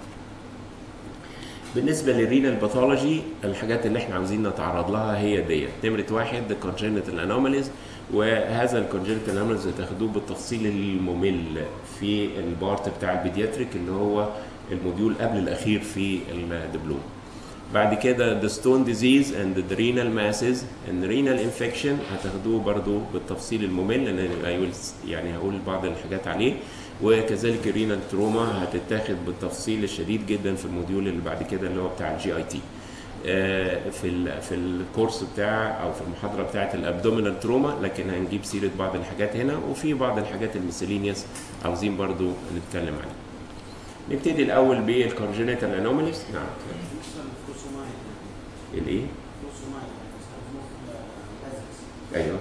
S1: بالنسبه للرينال باثولوجي الحاجات اللي احنا عاوزين نتعرض لها هي ديت نمره واحد congenital انوماليز وهذا الكونجنتال انوماليز هتاخدوه بالتفصيل الممل في البارت بتاع البيدياتريك اللي هو الموديول قبل الاخير في الدبلوم بعد كده the stone disease and the renal masses and renal infection هتاخدوه برضو بالتفصيل الممل لان I will يعني هقول بعض الحاجات عليه وكذلك الرينال تروما هتتاخد بالتفصيل الشديد جدا في الموديول اللي بعد كده اللي هو بتاع الجي اي تي في ال في الكورس بتاع او في المحاضره بتاعه الابدومينال تروما لكن هنجيب سيره بعض الحاجات هنا وفي بعض الحاجات الميسلينيوس عاوزين برضو نتكلم عليها نبتدي الاول بالكونجنتال انوماليز نعم الايه ايوه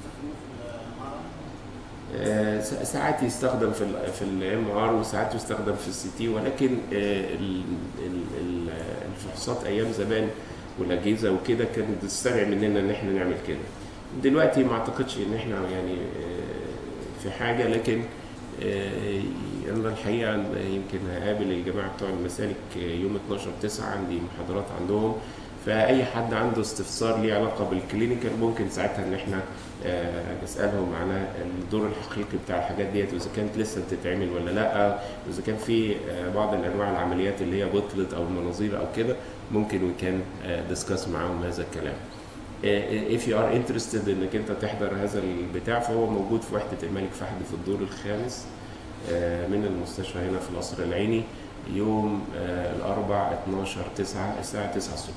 S1: آه، سا- ساعات يستخدم في ال في الام ار وساعات يستخدم في السي تي ولكن آه، ال- ال- ال- الفحوصات ايام زمان والاجهزه وكده كانت تستدعي مننا ان احنا نعمل كده دلوقتي ما اعتقدش ان احنا يعني آه، في حاجه لكن آه، انا الحقيقه يمكن هقابل الجماعه بتوع المسالك يوم 12 9 عندي محاضرات عندهم فاي حد عنده استفسار ليه علاقه بالكلينيكال ممكن ساعتها ان احنا آه، نسالهم على الدور الحقيقي بتاع الحاجات ديت واذا كانت لسه بتتعمل ولا لا واذا كان في آه، بعض الانواع العمليات اللي هي بطلت او المناظير او كده ممكن وي كان ديسكاس معاهم هذا الكلام if you are interested انك انت تحضر هذا البتاع فهو موجود في وحده الملك فهد في الدور الخامس آه، من المستشفى هنا في القصر العيني يوم آه، الاربع 12 9 الساعه 9 الصبح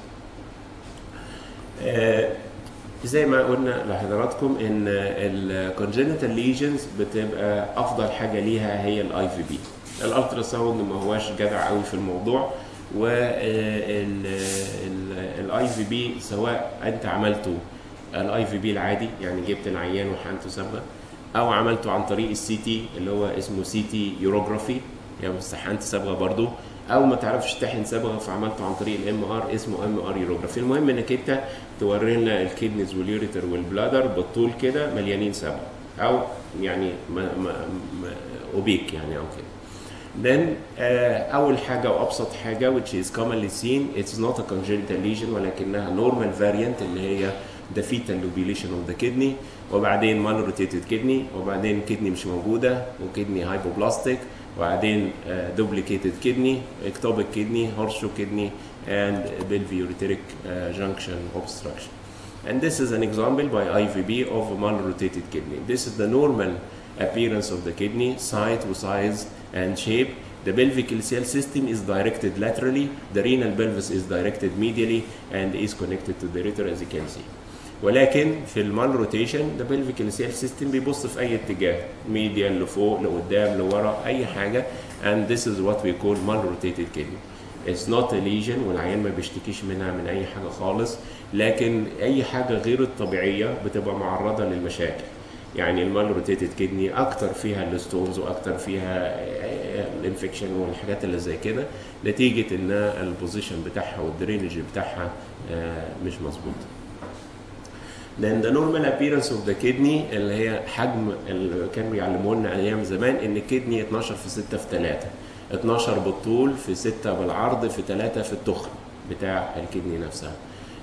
S1: آه، زي ما قلنا لحضراتكم ان الكونجنتال ليجنز بتبقى افضل حاجه ليها هي الاي في بي الالترا ساوند ما هواش جدع قوي في الموضوع والاي في بي سواء انت عملته الاي في بي العادي يعني جبت العيان وحقنته صبغه او عملته عن طريق السي تي اللي هو اسمه سي تي يوروجرافي يعني استحقنت صبغه برضو او ما تعرفش تحن صبغه فعملته عن طريق الام ار اسمه ام ار يوروجرافي المهم انك انت توري لنا الكيدنيز واليوريتر والبلادر بالطول كده مليانين صبغه او يعني ما ما ما اوبيك يعني او كده then uh, اول حاجه وابسط حاجه which is commonly seen it's not a congenital lesion ولكنها normal variant اللي هي the fetal lobulation of the kidney وبعدين malrotated kidney وبعدين كدني مش موجوده وكدني hypoplastic وبعدين uh, duplicated kidney ectopic kidney horseshoe kidney and pelviureteric uh, junction obstruction and this is an example by IVB of a malrotated kidney this is the normal appearance of the kidney size وsize and shape The pelvic ileal system is directed laterally, the renal pelvis is directed medially and is connected to the ureter as you can see. ولكن في المال روتيشن ده pelvic ileal system بيبص في اي اتجاه ميديال لفوق لقدام لورا اي حاجه and this is what we call mal rotated kidney. It's not a lesion والعيان ما بيشتكيش منها من اي حاجه خالص لكن اي حاجه غير الطبيعيه بتبقى معرضه للمشاكل. يعني المال روتيتد كدني اكتر فيها الستونز واكتر فيها الانفكشن والحاجات اللي زي كده نتيجه ان البوزيشن بتاعها والدرينج بتاعها آه، مش مظبوط. Then the normal appearance of the kidney اللي هي حجم اللي كانوا بيعلموه لنا ايام زمان ان الكدني 12 في 6 في 3 12 بالطول في 6 بالعرض في 3 في التخن بتاع الكدني نفسها.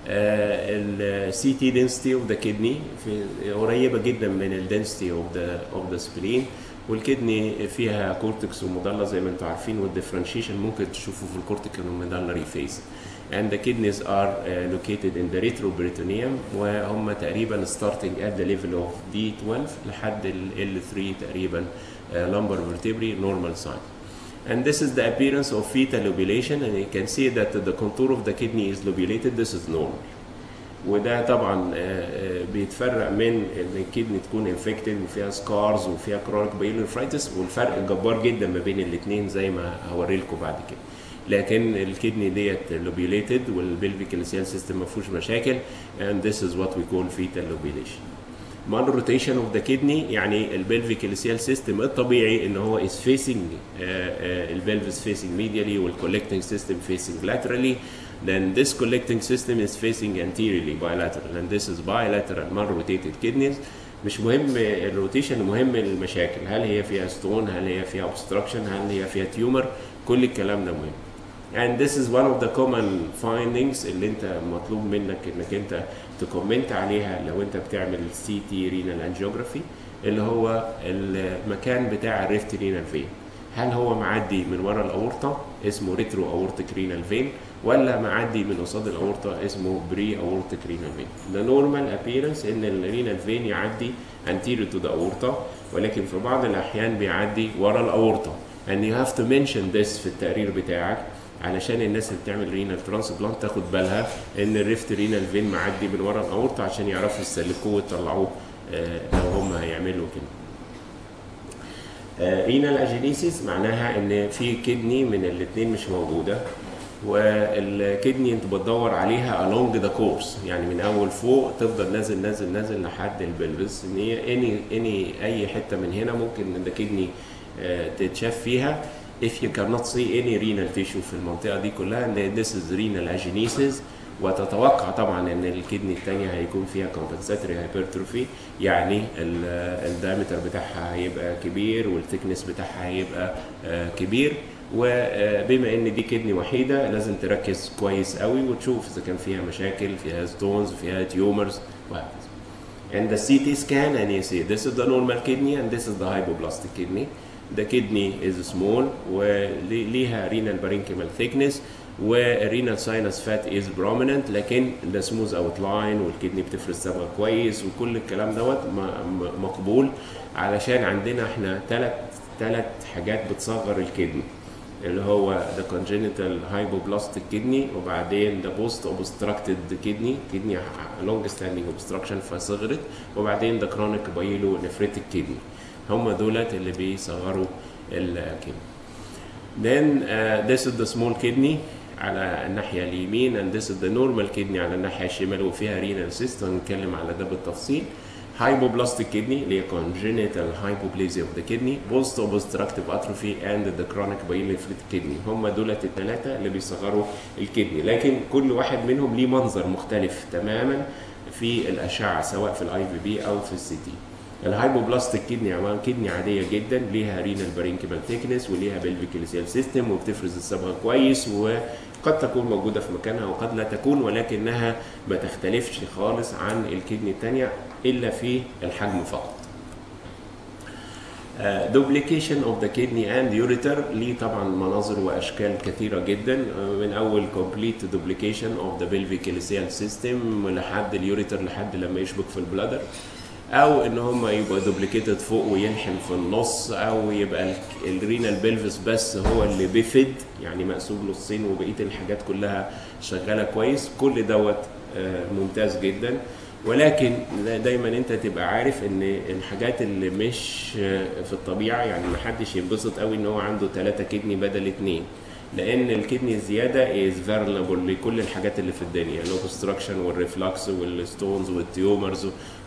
S1: السي تي density اوف ذا كدني في قريبه جدا من الدنسيتي اوف ذا اوف ذا سبلين والكدني فيها كورتكس ومضله زي ما انتم عارفين والديفرنشيشن ممكن تشوفوا في الكورتيكال والميدالري فيس and the kidneys are uh, located in the retroperitoneum وهم تقريبا starting at the level of D12 لحد ال L3 تقريبا uh, lumbar vertebrae normal sign. And this is the appearance of fetal lobulation and you can see that the contour of the kidney is lobulated this is normal. وده طبعا آه، آه، بيتفرق من ان الكدني تكون انفكتد وفيها سكارز وفيها كرونيك بايلونفرايتس والفرق جبار جدا ما بين الاثنين زي ما هوري لكم بعد كده. لكن الكدني ديت لوبيوليتد والبلفيك السيال سيستم ما فيهوش مشاكل and this is what we call fetal lobulation. mal rotation of the kidney يعني البلفيك السيال سيستم الطبيعي ان هو is facing البلفس facing medially والcollecting system facing laterally then this collecting system is facing anteriorly bilateral and this is bilateral mal rotated kidneys مش مهم الروتيشن مهم المشاكل هل هي فيها ستون هل هي فيها obstruction هل هي فيها تيومر كل الكلام ده مهم and this is one of the common findings اللي انت مطلوب منك انك انت تكومنت عليها لو انت بتعمل سي تي رينال انجيوجرافي اللي هو المكان بتاع الريفت رينال فين هل هو معدي من ورا الاورطه اسمه ريترو اورتيك رينال فين ولا معدي من قصاد الاورطه اسمه بري اورتيك رينال فين ده نورمال ابييرنس ان الرينال فين يعدي anterior to the aorta ولكن في بعض الاحيان بيعدي ورا الاورطه and you have to mention this في التقرير بتاعك علشان الناس اللي بتعمل رينال ترانسبلانت تاخد بالها ان الريفت رينال فين معدي من ورا الاورطه عشان يعرفوا يسلكوه ويطلعوه آه، لو هم هيعملوا كده. رينال اجينيسيس معناها ان في كدني من الاثنين مش موجوده والكدني انت بتدور عليها along the course يعني من اول فوق تفضل نازل نازل نازل لحد البلفس ان هي اني اني اي حته من هنا ممكن ان كدني تتشاف فيها if you cannot see any renal tissue في المنطقه دي كلها then this is renal agenesis وتتوقع طبعا ان الكدني الثانيه هيكون فيها compensatory hypertrophy يعني الدايمتر بتاعها هيبقى كبير والثيكنس بتاعها هيبقى آه، كبير وبما ان دي كدني وحيده لازم تركز كويس قوي وتشوف اذا كان فيها مشاكل فيها ستونز فيها تيومرز وهكذا and the CT scan and you see this is the normal kidney and this is the hypoplastic kidney the kidney is small وليها renal parenchymal thickness والرينال ساينس فات از prominent لكن ده سموث اوت لاين والكدني بتفرز صبغه كويس وكل الكلام دوت م- م- مقبول علشان عندنا احنا ثلاث ثلاث حاجات بتصغر الكدني اللي هو the congenital hypoplastic kidney وبعدين the post obstructed kidney kidney long standing obstruction فصغرت وبعدين the chronic pyelonephritic kidney هم دولت اللي بيصغروا الكدني then uh, this is the small kidney على الناحية اليمين and this is the normal kidney على الناحية الشمال وفيها renal cyst هنتكلم على ده بالتفصيل hypoplastic kidney اللي هي congenital hypoplasia of the kidney post obstructive atrophy and the chronic pyelonephritic kidney هم دولت الثلاثة اللي بيصغروا الكدني لكن كل واحد منهم ليه منظر مختلف تماما في الأشعة سواء في الاي في بي أو في السي تي الهايبوبلاستيك كدني عباره كدني عاديه جدا ليها رينال بارينكيمال ثيكنس وليها بلفيكال سيستم وبتفرز الصبغه كويس وقد تكون موجوده في مكانها وقد لا تكون ولكنها ما تختلفش خالص عن الكدني الثانيه الا في الحجم فقط. دوبليكيشن اوف ذا كدني اند يوريتر ليه طبعا مناظر واشكال كثيره جدا آه، من اول كومبليت دوبليكيشن اوف ذا بلفيك سيستم لحد اليوريتر لحد لما يشبك في البلادر او ان هم يبقى دوبليكيتد فوق وينحن في النص او يبقى الرينال بلفس بس هو اللي بيفد يعني مقسوم نصين وبقيه الحاجات كلها شغاله كويس كل دوت آه، ممتاز جدا ولكن دايما انت تبقى عارف ان الحاجات اللي مش آه، في الطبيعه يعني ما حدش ينبسط قوي ان هو عنده ثلاثة كدني بدل اثنين لان الكدني الزياده از فيرلبل لكل الحاجات اللي في الدنيا الاوبستراكشن والريفلكس والستونز والتيومرز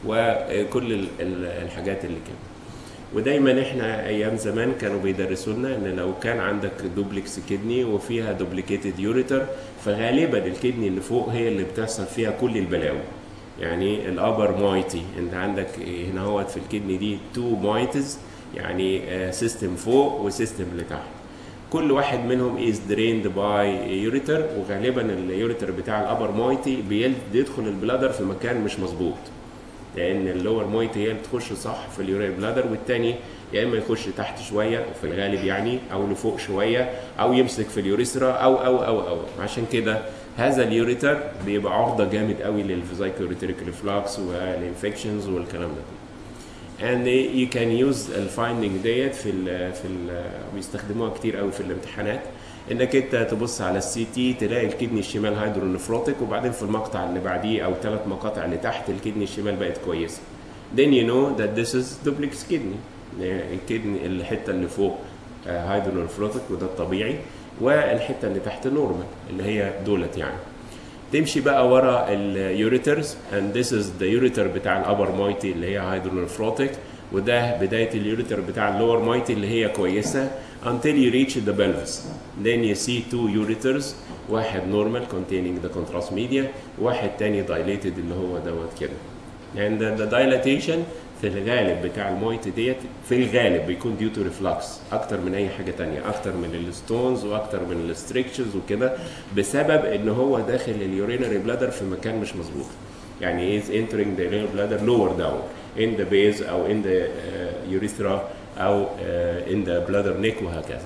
S1: وكل ال- ال- الحاجات اللي كده ودايما احنا ايام زمان كانوا بيدرسوا لنا ان لو كان عندك دوبلكس كدني وفيها دوبليكيتد يوريتر فغالبا الكدني اللي فوق هي اللي بتحصل فيها كل البلاوي يعني الابر مايتي انت عندك هنا هو في الكدني دي تو مايتز يعني سيستم فوق وسيستم لتحت كل واحد منهم از دريند باي يوريتر وغالبا اليوريتر بتاع الابر مويتي بيدخل البلادر في مكان مش مظبوط لان اللور مويتي هي اللي تخش صح في اليورير بلادر والتاني يا اما يخش تحت شويه في الغالب يعني او لفوق شويه او يمسك في اليوريثرا او او او او عشان كده هذا اليوريتر بيبقى عرضه جامد قوي للفيزايكوريتريك ريفلكس والانفكشنز والكلام ده كله and you can use الفايندنج ديت في ال في ال بيستخدموها كتير قوي في الامتحانات انك انت تبص على السي تي تلاقي الكدني الشمال هيدرونفروتيك وبعدين في المقطع اللي بعديه او ثلاث مقاطع اللي تحت الكدني الشمال بقت كويسه then you know that this is duplex kidney الكدني الحته اللي فوق هيدرونفروتيك وده الطبيعي والحته اللي تحت نورمال اللي هي دولت يعني تمشي بقى ورا اليوريترز and this is the ureter بتاع الابر مايتي اللي هي هيدرونفروتيك وده بداية اليوريتر بتاع اللور مايتي اللي هي كويسة until you reach the pelvis then you see two ureters واحد normal containing the contrast media واحد تاني dilated اللي هو دوت كده and the, the dilatation في الغالب بتاع المويت ديت في الغالب بيكون due to reflux اكتر من اي حاجه تانية اكتر من الستونز واكتر من الستريكشرز وكده بسبب ان هو داخل اليورينري بلادر في مكان مش مظبوط يعني is entering the urinary bladder lower down in the base او in the uh, urethra او uh, in the bladder neck وهكذا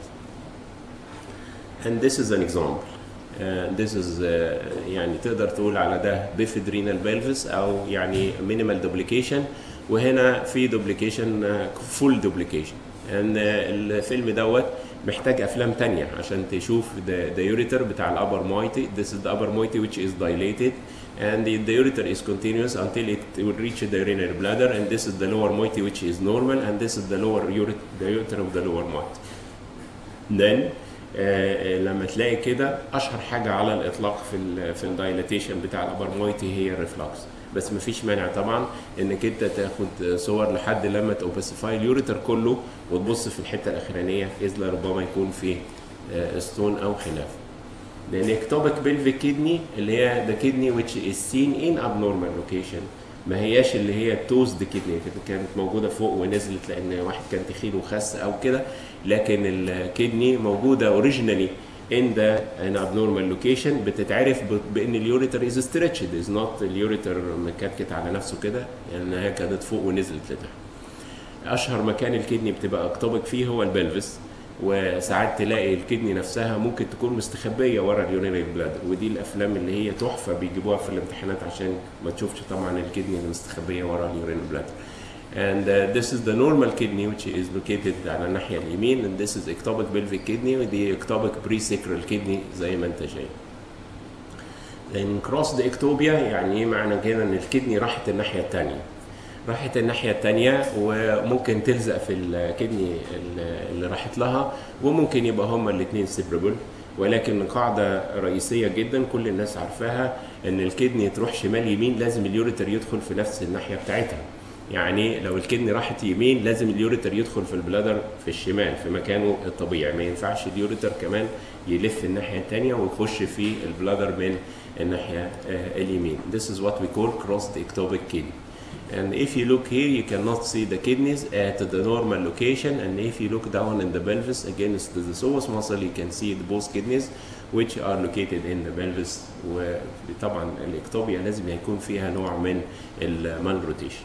S1: and this is an example uh, this is uh, يعني تقدر تقول على ده bifid renal pelvis او يعني minimal duplication وهنا في duplication uh, full duplication and uh, الفيلم دوت محتاج افلام تانية عشان تشوف the, the ureter بتاع الابر مويتي this is the upper moiety which is dilated and the, the ureter is continuous until it will reach the urinary bladder and this is the lower moiety which is normal and this is the lower ureter, the ureter of the lower moiety then آه لما تلاقي كده اشهر حاجه على الاطلاق في ال في الدايلاتيشن بتاع الابر مويتي هي الريفلكس بس مفيش مانع طبعا انك انت تاخد صور لحد لما توبسيفاي اليوريتر كله وتبص في الحته الاخرانيه اذ ربما يكون فيه آه ستون او خلاف لان اكتوبك بلفيك كدني اللي هي the kidney which is seen in abnormal location ما هياش اللي هي توزد كدني كانت موجوده فوق ونزلت لان واحد كان تخين وخس او كده لكن الكدني موجوده اوريجينالي in the an abnormal location بتتعرف بان اليوريتر از stretched is not اليوريتر مكتكت على نفسه كده يعني هي كانت فوق ونزلت لتحت اشهر مكان الكدني بتبقى اكتوبك فيه هو البلفس وساعات تلاقي الكدني نفسها ممكن تكون مستخبيه ورا اليورينري بلادر ودي الافلام اللي هي تحفه بيجيبوها في الامتحانات عشان ما تشوفش طبعا الكدني اللي مستخبيه ورا اليورينري بلادر and uh, this is the normal kidney which is located على الناحيه اليمين and this is ectopic pelvic kidney ودي ectopic presacral kidney زي ما انت شايف لان كروس دي اكتوبيا يعني ايه معنى كده ان الكدني راحت الناحيه الثانيه راحت الناحيه الثانيه وممكن تلزق في الكدني اللي راحت لها وممكن يبقى هما الاثنين سيبربل ولكن قاعده رئيسيه جدا كل الناس عارفاها ان الكدني تروح شمال يمين لازم اليوريتر يدخل في نفس الناحيه بتاعتها يعني لو الكدني راحت يمين لازم اليوريتر يدخل في البلادر في الشمال في مكانه الطبيعي ما ينفعش اليوريتر كمان يلف الناحيه الثانيه ويخش في البلادر من الناحيه uh, اليمين this is what we call crossed ectopic kidney and if you look here you cannot see the kidneys at the normal location and if you look down in the pelvis against the psoas muscle you can see the both kidneys which are located in the pelvis وطبعا الاكتوبيا لازم يكون فيها نوع من المال روتيشن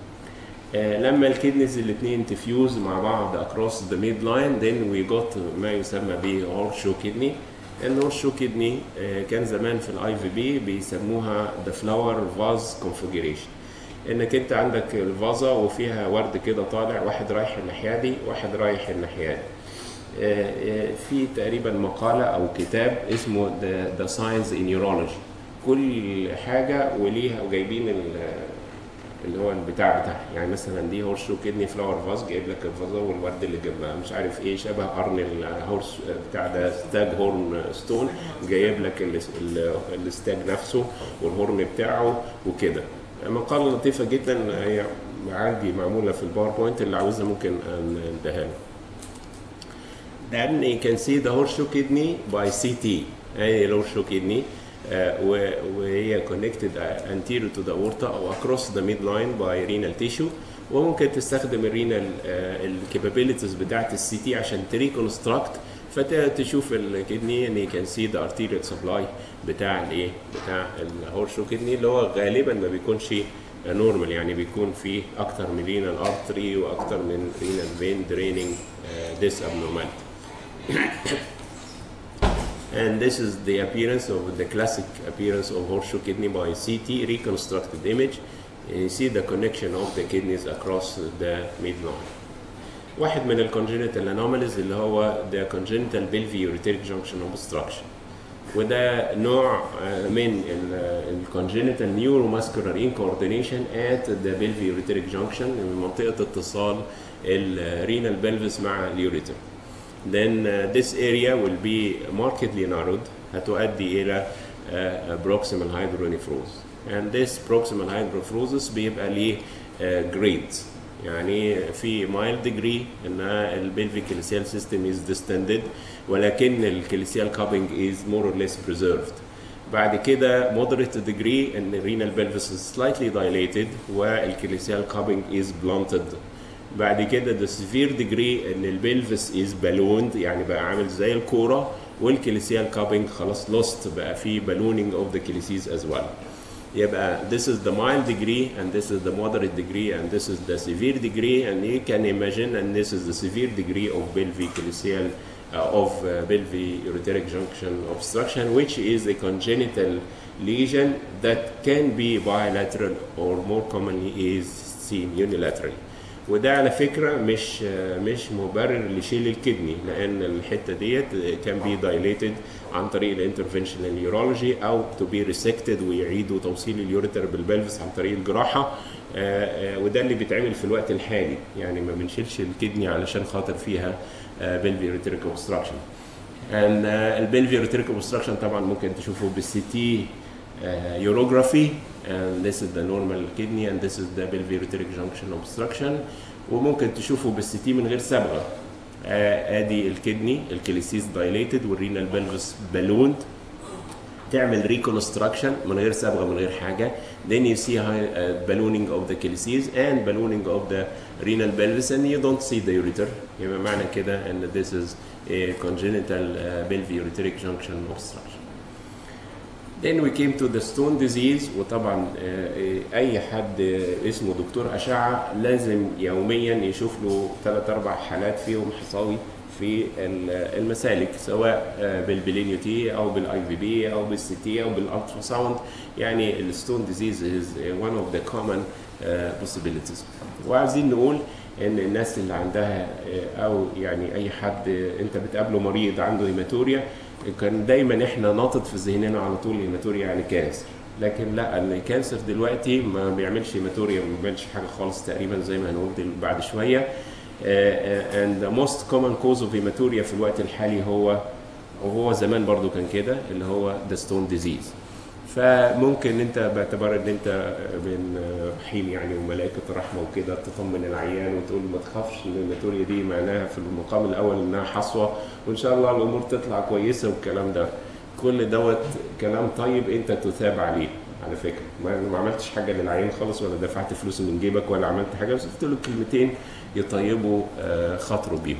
S1: لما الكدنيز الاثنين تفيوز مع بعض across the midline then we got ما يسمى ب horseshoe kidney الهورشو كدني كان زمان في الاي في بي بيسموها the flower vase configuration انك انت عندك الفازه وفيها ورد كده طالع واحد رايح الناحيه دي واحد رايح الناحيه دي آه، آه، في تقريبا مقاله او كتاب اسمه ذا ساينس ان نيورولوجي كل حاجه وليها وجايبين ال- اللي هو البتاع بتاعها يعني مثلا دي هورس شو كدني فلاور فاز جايب لك الفازه والورد اللي جنبها مش عارف ايه شبه قرن الهورس بتاع ده ستاج هورن ستون جايب لك ال- ال- الستاج نفسه والهورن بتاعه وكده مقاله لطيفه جدا هي عندي معموله في الباوربوينت اللي عاوزها ممكن اديها له Then you can see the horseshoe kidney by CT. هي horseshoe kidney uh, و- وهي connected uh, anterior to the aorta أو across the midline by renal tissue وممكن تستخدم الرينال الكابابيلتيز بتاعت السي تي عشان تريكونستراكت فتشوف الكدني ان you can see the arterial supply بتاع الايه بتاع الهورشو كدني اللي هو غالبا ما بيكونش نورمال يعني بيكون فيه اكتر من رينال ارتري واكتر من رينال فين دريننج ديس abnormality and this is the appearance of the classic appearance of horseshoe kidney by CT reconstructed image. You see the connection of the kidneys across the midline. واحد من الكونجنتال anomalies اللي هو the congenital pelvic junction obstruction وده نوع آه، من الكونجنتال neuromuscular incoordination at the pelvic junction من منطقة اتصال الرينال pelvis مع اليوريتر then uh, this area will be markedly narrowed هتؤدي إلى uh, proximal hydronephrosis and this proximal hydronephrosis بيبقى ليه uh, grades يعني في mild degree ان البلفيك كليسيال system is distended ولكن الكليسيال cupping is more or less preserved بعد كده moderate degree ان renal pelvis is slightly dilated والكليسيال cupping is blunted بعد كده the severe degree ان البلفس is ballooned يعني بقى عامل زي الكوره والكليسيال كابينج خلاص lost بقى في ballooning of the chalices as well يبقى this is the mild degree and this is the moderate degree and this is the severe degree and you can imagine and this is the severe degree of pelvicocaliceal uh, of uh, pelvic junction obstruction which is a congenital lesion that can be bilateral or more commonly is seen unilaterally وده على فكره مش مش مبرر لشيل الكدني لان الحته ديت كان بي دايليتد عن طريق الانترفنشنال نيورولوجي او تو بي ريسكتد ويعيدوا توصيل اليوريتر بالبلفس عن طريق الجراحه آه، آه، وده اللي بيتعمل في الوقت الحالي يعني ما بنشيلش الكدني علشان خاطر فيها بلفي ريتريك اوبستراكشن البلفي ريتريك اوبستراكشن طبعا ممكن تشوفه بالسي تي urography and this is the normal kidney and this is the pelvic junction obstruction وممكن تشوفه بالسي تي من غير صبغه آه، ادي الكدني الكليسيس دايليتد والرينال بلفس بالوند تعمل ريكونستراكشن من غير صبغه من غير حاجه then you see high, uh, ballooning of the chalices and ballooning of the renal pelvis and you don't see the ureter يبقى معنى كده ان this is a congenital uh, pelvic junction obstruction Then we came to the stone disease وطبعا آه، آه، اي حد آه، اسمه دكتور اشعه لازم يوميا يشوف له ثلاث اربع حالات فيهم حصاوي في ال- المسالك سواء آه، بالبلينيو تي او بالاي في بي او بالسي تي او بالالترا ساوند يعني الستون ديزيز از one of the common آه، possibilities وعايزين نقول ان الناس اللي عندها آه، او يعني اي حد آه، انت بتقابله مريض عنده هيماتوريا كان دايما احنا ناطط في ذهننا على طول هيماتوريا يعني كانسر لكن لا الكانسر دلوقتي ما بيعملش هيماتوريا ما بيعملش حاجه خالص تقريبا زي ما هنقول دل- بعد شويه آه، and the most common cause of hematuria في الوقت الحالي هو وهو زمان برضو كان كده اللي هو the stone disease فممكن انت باعتبار ان انت من رحيم يعني وملائكه الرحمه وكده تطمن العيان وتقول ما تخافش ان الهيماتوريا دي معناها في المقام الاول انها حصوه وان شاء الله الامور تطلع كويسه والكلام ده كل دوت كلام طيب انت تثاب عليه على فكره ما ما عملتش حاجه للعيان خالص ولا دفعت فلوس من جيبك ولا عملت حاجه بس قلت له كلمتين يطيبوا آه، خاطره بيهم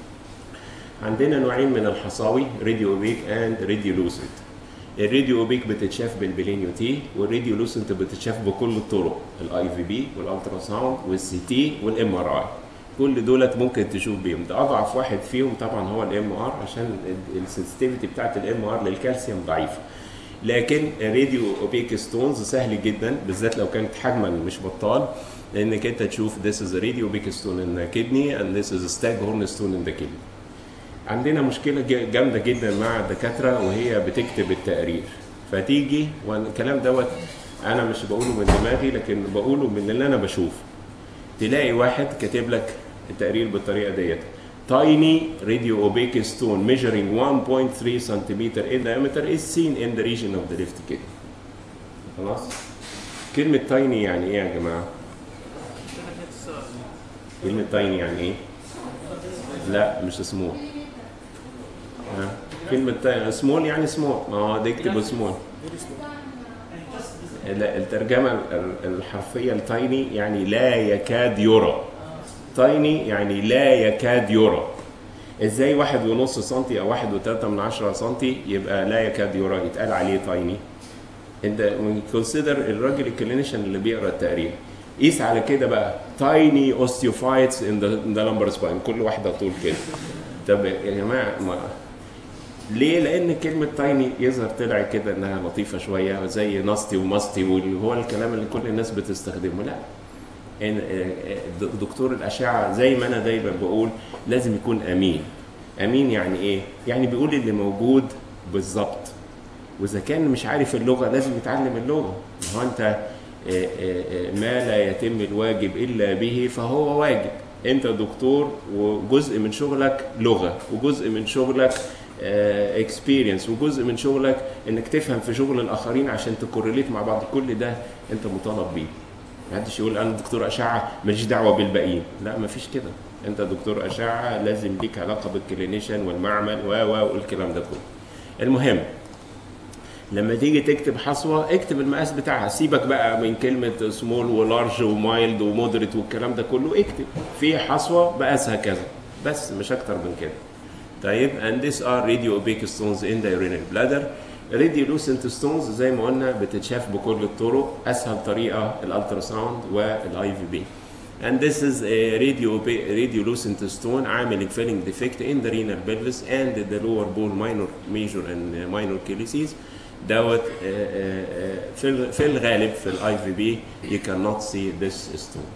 S1: عندنا نوعين من الحصاوي راديو اوبيك اند راديو لوسنت الراديو اوبيك بتتشاف بالبلينيو تي والراديو لوسنت بتتشاف بكل الطرق الاي في بي والالترا ساوند والسي تي والام ار اي كل دولت ممكن تشوف بيهم ده اضعف واحد فيهم طبعا هو الام ار عشان السنسيتيفيتي بتاعت الام ار للكالسيوم ضعيفه لكن راديو اوبيك ستونز سهل جدا بالذات لو كانت حجما مش بطال لانك انت تشوف this is a radio big stone in the kidney and this is a staghorn stone in the kidney عندنا مشكله ج- جامده جدا مع الدكاتره وهي بتكتب التقرير فتيجي والكلام دوت انا مش بقوله من دماغي لكن بقوله من اللي انا بشوفه تلاقي واحد كاتب لك التقرير بالطريقه ديت tiny radio opaque stone measuring 1.3 centimeter in diameter is seen in the region of the left kidney خلاص كلمة تايني يعني ايه يا جماعة؟
S2: شركة السؤال
S1: كلمة تايني يعني ايه؟ لا مش سمول ها كلمة تايني سمول يعني سمول ما هو ده يكتب سمول لا الترجمة ال- الحرفية التايني يعني لا يكاد يرى تايني يعني لا يكاد يرى ازاي واحد ونص سنتي او واحد وثلاثة من عشرة سنتي يبقى لا يكاد يرى يتقال عليه تايني انت كونسيدر الراجل الكلينيشن اللي بيقرا التقرير قيس على كده بقى تايني اوستيوفايتس ان ذا لامبر سباين كل واحده طول كده طب يا جماعه ما ليه؟ لان كلمه تايني يظهر طلع كده انها لطيفه شويه زي ناستي وماستي واللي هو الكلام اللي كل الناس بتستخدمه لا إن د- دكتور الاشعه زي ما انا دايما بقول لازم يكون امين امين يعني ايه يعني بيقول اللي موجود بالظبط واذا كان مش عارف اللغه لازم يتعلم اللغه ما هو انت آه، آه، آه، ما لا يتم الواجب الا به فهو واجب انت دكتور وجزء من شغلك لغه وجزء من شغلك اكسبيرينس وجزء من شغلك انك تفهم في شغل الاخرين عشان تكورليت مع بعض كل ده انت مطالب بيه محدش يقول انا دكتور اشعه ماليش دعوه بالباقيين لا مفيش كده انت دكتور اشعه لازم ليك علاقه بالكلينيشن والمعمل و و والكلام ده كله المهم لما تيجي تكتب حصوه اكتب المقاس بتاعها سيبك بقى من كلمه سمول ولارج ومايلد ومودريت والكلام ده كله اكتب في حصوه مقاسها كذا بس مش اكتر من كده طيب and these are radio opaque stones in the urinary bladder radiolucent stones زي ما قلنا بتتشاف بكل الطرق اسهل طريقه الالتراساوند والاي في بي and this is a radio radiolucent stone عامل filling defect in the renal pelvis and the lower ball minor major and minor calyces دوت آه، آه، آه، في الغ- في الغالب في الاي في بي you cannot see this stone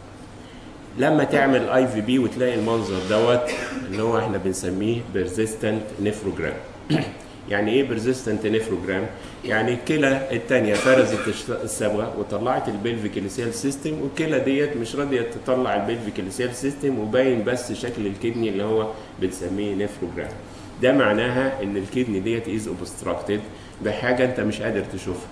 S1: لما تعمل اي في بي وتلاقي المنظر دوت اللي هو احنا بنسميه بيرزيستنت نيفروجرام يعني ايه بيرزيستنت نيفروجرام يعني الكلى الثانيه فرزت الش- الصبغه وطلعت البلفيكاليسيال سيستم والكلى ديت مش راضيه تطلع البلفيكاليسيال سيستم وباين بس شكل الكدني اللي هو بنسميه نيفروجرام ده معناها ان الكدني ديت از اوبستراكتد بحاجه انت مش قادر تشوفها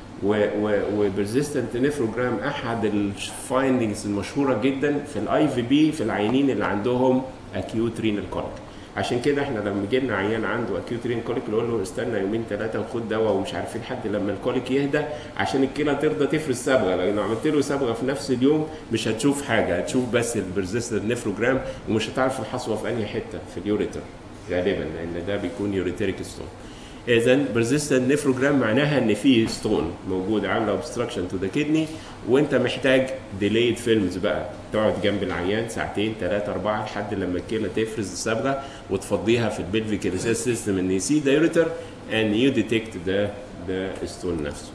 S1: وبرزيستنت نيفروجرام احد الفايندنجز المشهوره جدا في الاي في بي في العيانين اللي عندهم اكيوت رينال كوليك عشان كده احنا لما يجي لنا عيان عنده اكيوت رين كوليك نقول له استنى يومين ثلاثه وخد دواء ومش عارفين لحد لما الكوليك يهدى عشان الكلى ترضى تفرز صبغه لو عملت له صبغه في نفس اليوم مش هتشوف حاجه هتشوف بس البرزيستنت نيفروجرام ومش هتعرف الحصوه في انهي حته في اليوريتر غالبا لان ده بيكون يوريتريك ستون اذا persistent نيفروجرام معناها ان في ستون موجود عامله obstruction تو ذا كدني وانت محتاج delayed فيلمز بقى تقعد جنب العيان ساعتين ثلاثه اربعه لحد لما الكلى تفرز الصبغه وتفضيها في البلفيك ريسيس سيستم ان يسي ذا يوريتر and you detect ذا ذا ستون نفسه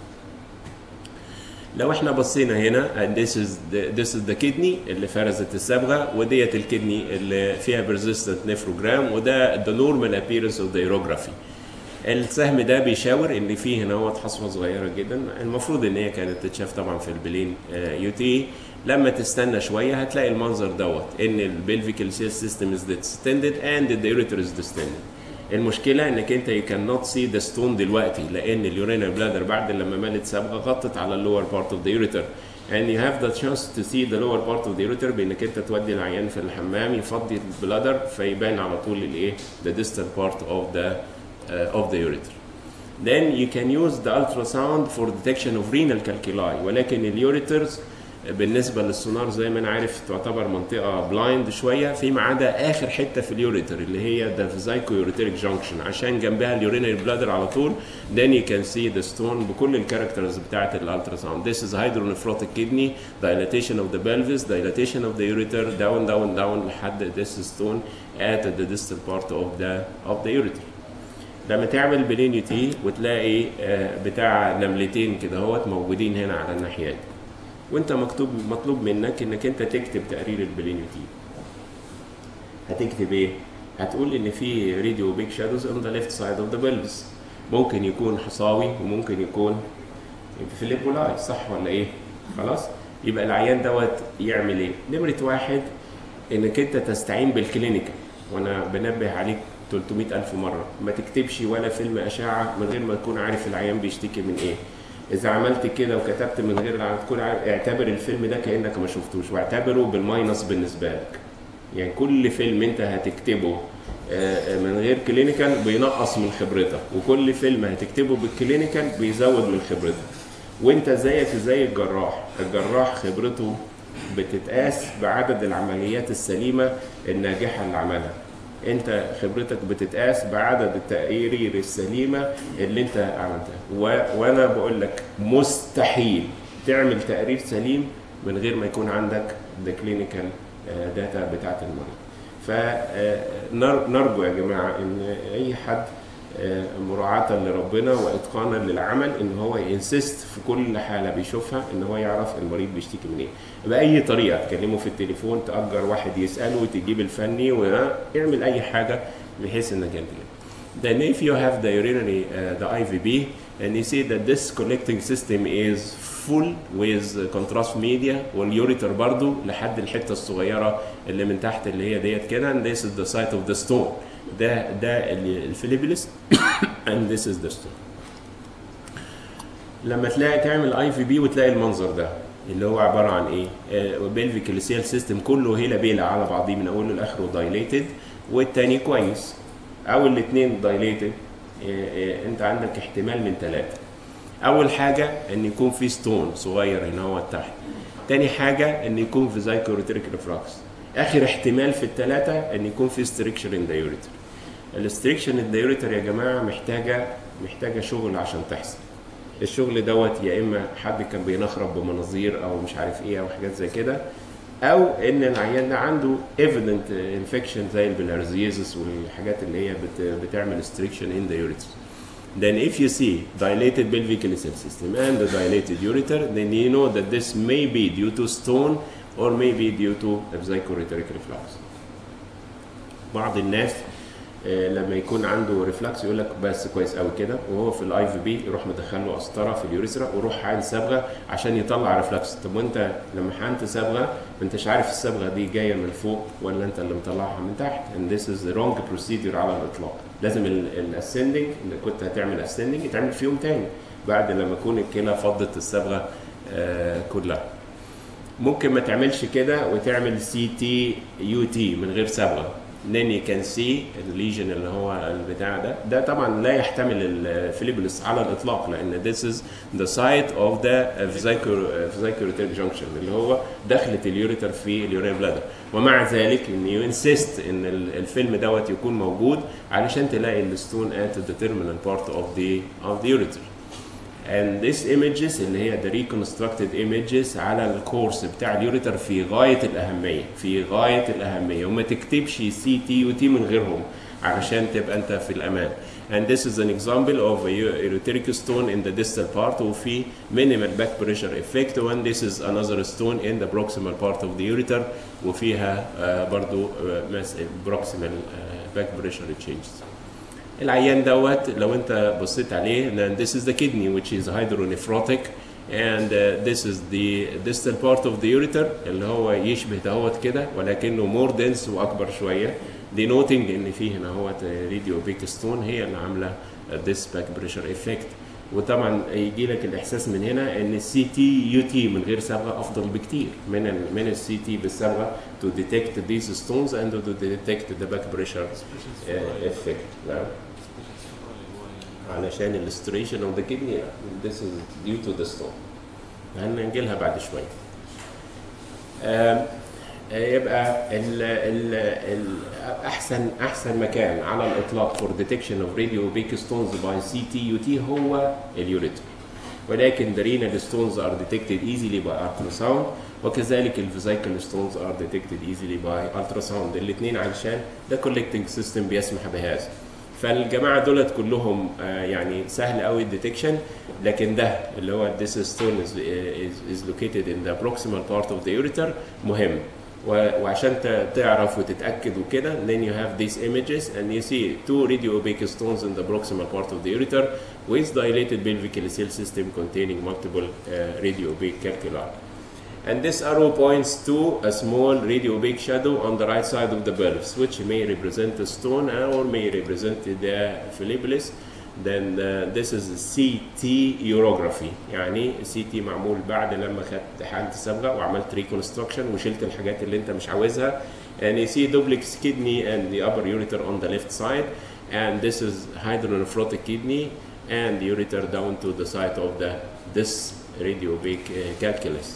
S1: لو احنا بصينا هنا and this is the, this is the kidney اللي فرزت الصبغه وديت الكدني اللي فيها persistent nephrogram وده the normal appearance of the urography السهم ده بيشاور ان في هنا هو حصوه صغيره جدا المفروض ان هي كانت تتشاف طبعا في البلين يو تي لما تستنى شويه هتلاقي المنظر دوت ان البلفيكال سيل سيستم از ديستندد اند ذا يوريتر از ديستندد المشكله انك انت يو كان نوت سي ذا ستون دلوقتي لان اليورينال بلادر بعد لما ملت صبغه غطت على اللور بارت اوف ذا يوريتر and you have the chance to see the lower part of the ureter بانك انت تودي العيان في الحمام يفضي البلادر فيبان على طول الايه the distal part of the uh, of the ureter. Then you can use the ultrasound for detection of renal calculi ولكن اليوريترز بالنسبة للسونار زي ما انا عارف تعتبر منطقة بلايند شوية فيما عدا آخر حتة في اليوريتر اللي هي the physico-ureteric junction عشان جنبها اليورينري بلادر على طول then you can see the stone بكل الكاركترز بتاعة الالتراساوند this is hydronephrotic kidney dilatation of the pelvis dilatation of the ureter down down down لحد this stone at the distal part of the of the ureter لما تعمل بلينيوتي وتلاقي آه، بتاع نملتين كده اهوت موجودين هنا على الناحيات وانت مكتوب مطلوب منك انك انت تكتب تقرير البلينيوتي هتكتب ايه؟ هتقول ان في راديو بيج شادوز اون ذا ليفت سايد اوف ذا بلبس ممكن يكون حصاوي وممكن يكون فيليبولاي صح ولا ايه؟ خلاص؟ يبقى العيان دوت يعمل ايه؟ نمرة واحد انك انت تستعين بالكلينيكال وانا بنبه عليك 300 ألف مرة ما تكتبش ولا فيلم أشعة من غير ما تكون عارف العيان بيشتكي من إيه إذا عملت كده وكتبت من غير ما تكون عارف اعتبر الفيلم ده كأنك ما شفتوش واعتبره بالماينس بالنسبة لك يعني كل فيلم أنت هتكتبه آه، آه، من غير كلينيكال بينقص من خبرتك وكل فيلم هتكتبه بالكلينيكال بيزود من خبرتك وانت زيك زي الجراح الجراح خبرته بتتقاس بعدد العمليات السليمة الناجحة اللي عملها انت خبرتك بتتقاس بعدد التقارير السليمة اللي انت عملتها و... وانا بقول لك مستحيل تعمل تقرير سليم من غير ما يكون عندك the clinical داتا بتاعت المريض فنرجو يا جماعة ان اي حد آه، مراعاة لربنا واتقانا للعمل ان هو ينسست في كل حالة بيشوفها ان هو يعرف المريض بيشتكي من ايه بأي طريقة تكلمه في التليفون تأجر واحد يسأله تجيب الفني ويعمل اي حاجة بحيث انك انت كده. Then if you have the urinary uh, the IVB and you see that this collecting system is full with contrast media واليوريتر برضو لحد الحته الصغيره اللي من تحت اللي هي ديت كده and this is the site of the stone ده ده الفليبلس and this is the stone لما تلاقي تعمل اي في بي وتلاقي المنظر ده اللي هو عباره عن ايه؟ بيلفيك السيال سيستم كله هيلا بيلا على بعضيه من اوله لاخره دايليتد والتاني كويس او الاثنين دايليتد انت عندك احتمال من ثلاثه اول حاجه ان يكون في ستون صغير هنا هو تحت تاني حاجه ان يكون في زايكوريتريك ريفراكس اخر احتمال في الثلاثه ان يكون في ستريكشن ان ذا يوريتر الاستريكشن ان ذا يوريتر يا جماعه محتاجه محتاجه شغل عشان تحصل الشغل دوت يا اما حد كان بينخرب بمناظير او مش عارف ايه او حاجات زي كده او ان العيان ده عنده ايفيدنت انفكشن زي البلارزيزس والحاجات اللي هي بت بتعمل ستريكشن ان ذا يوريتر Then if you see dilated pelvic cell system and a dilated ureter, then you know that this may be due to stone or may be due to epsichoriteric reflux. بعض الناس آه، لما يكون عنده ريفلكس يقول لك بس كويس قوي كده وهو في الاي في بي يروح مدخل له قسطره في اليوريثرا ويروح حقن صبغه عشان يطلع ريفلكس طب وانت لما حقنت صبغه ما انتش عارف الصبغه دي جايه من فوق ولا انت اللي مطلعها من تحت and this is the wrong procedure على الاطلاق لازم الاسندنج اللي كنت هتعمل اسندنج يتعمل في يوم تاني بعد لما تكون الكلى فضت الصبغه آه، كلها ممكن ما تعملش كده وتعمل سي تي يو تي من غير صبغه then you can see الليجن اللي هو البتاع ده ده طبعا لا يحتمل الفليبلس على الاطلاق لان this is the site of the vesicular junction اللي هو دخلة اليوريتر في اليورين بلادر ومع ذلك ان يو انسيست ان ال- الفيلم دوت يكون موجود علشان تلاقي الستون at the terminal part of the of the ureter and this images اللي هي the reconstructed images على الكورس بتاع اليوريتر في غاية الأهمية في غاية الأهمية وما تكتبش سي تي وتي من غيرهم علشان تبقى أنت في الأمان and this is an example of a ureteric stone in the distal part وفي minimal back pressure effect and this is another stone in the proximal part of the ureter وفيها uh, برضو uh, mass proximal uh, back pressure changes العيان دوت لو انت بصيت عليه then this is the kidney which is hydronephrotic and uh, this is the distal part of the ureter اللي هو يشبه دهوت كده ولكنه more dense واكبر شويه denoting ان فيه هنا هوت راديو بيك ستون هي اللي عامله this back pressure effect وطبعا يجي لك الاحساس من هنا ان السي تي يو تي من غير صبغه افضل بكتير من ال من السي تي بالصبغه to detect these stones and to detect the back pressure uh, effect نعم. علشان الاستريشن اوف ذا كدني this is due to the stone هنجي لها بعد شويه آم، آه، يبقى ال ال ال احسن احسن مكان على الاطلاق for detection of radiopaque stones by CTUT هو اليوريتر ولكن the renal stones are detected easily by ultrasound وكذلك الفيزيكال stones are detected easily by ultrasound الاثنين علشان ده collecting system بيسمح بهذا فالجماعه دولت كلهم آه، يعني سهل قوي الديتكشن لكن ده اللي هو this stone is, is, is located in the proximal part of the ureter مهم و- وعشان ت- تعرف وتتاكد وكده then you have these images and you see two radiopaque stones in the proximal part of the ureter with dilated pelvic cell system containing multiple uh, radiopaque calculi. And this arrow points to a small radiopaque shadow on the right side of the pelvis, which may represent a stone or may represent the philiblis. Then uh, this is a CT urography يعني CT معمول بعد لما خدت حالة الصبغة وعملت reconstruction وشلت الحاجات اللي انت مش عاوزها and you see duplex kidney and the upper ureter on the left side and this is hydronephrotic kidney and the ureter down to the site of the this radiopaque uh, calculus.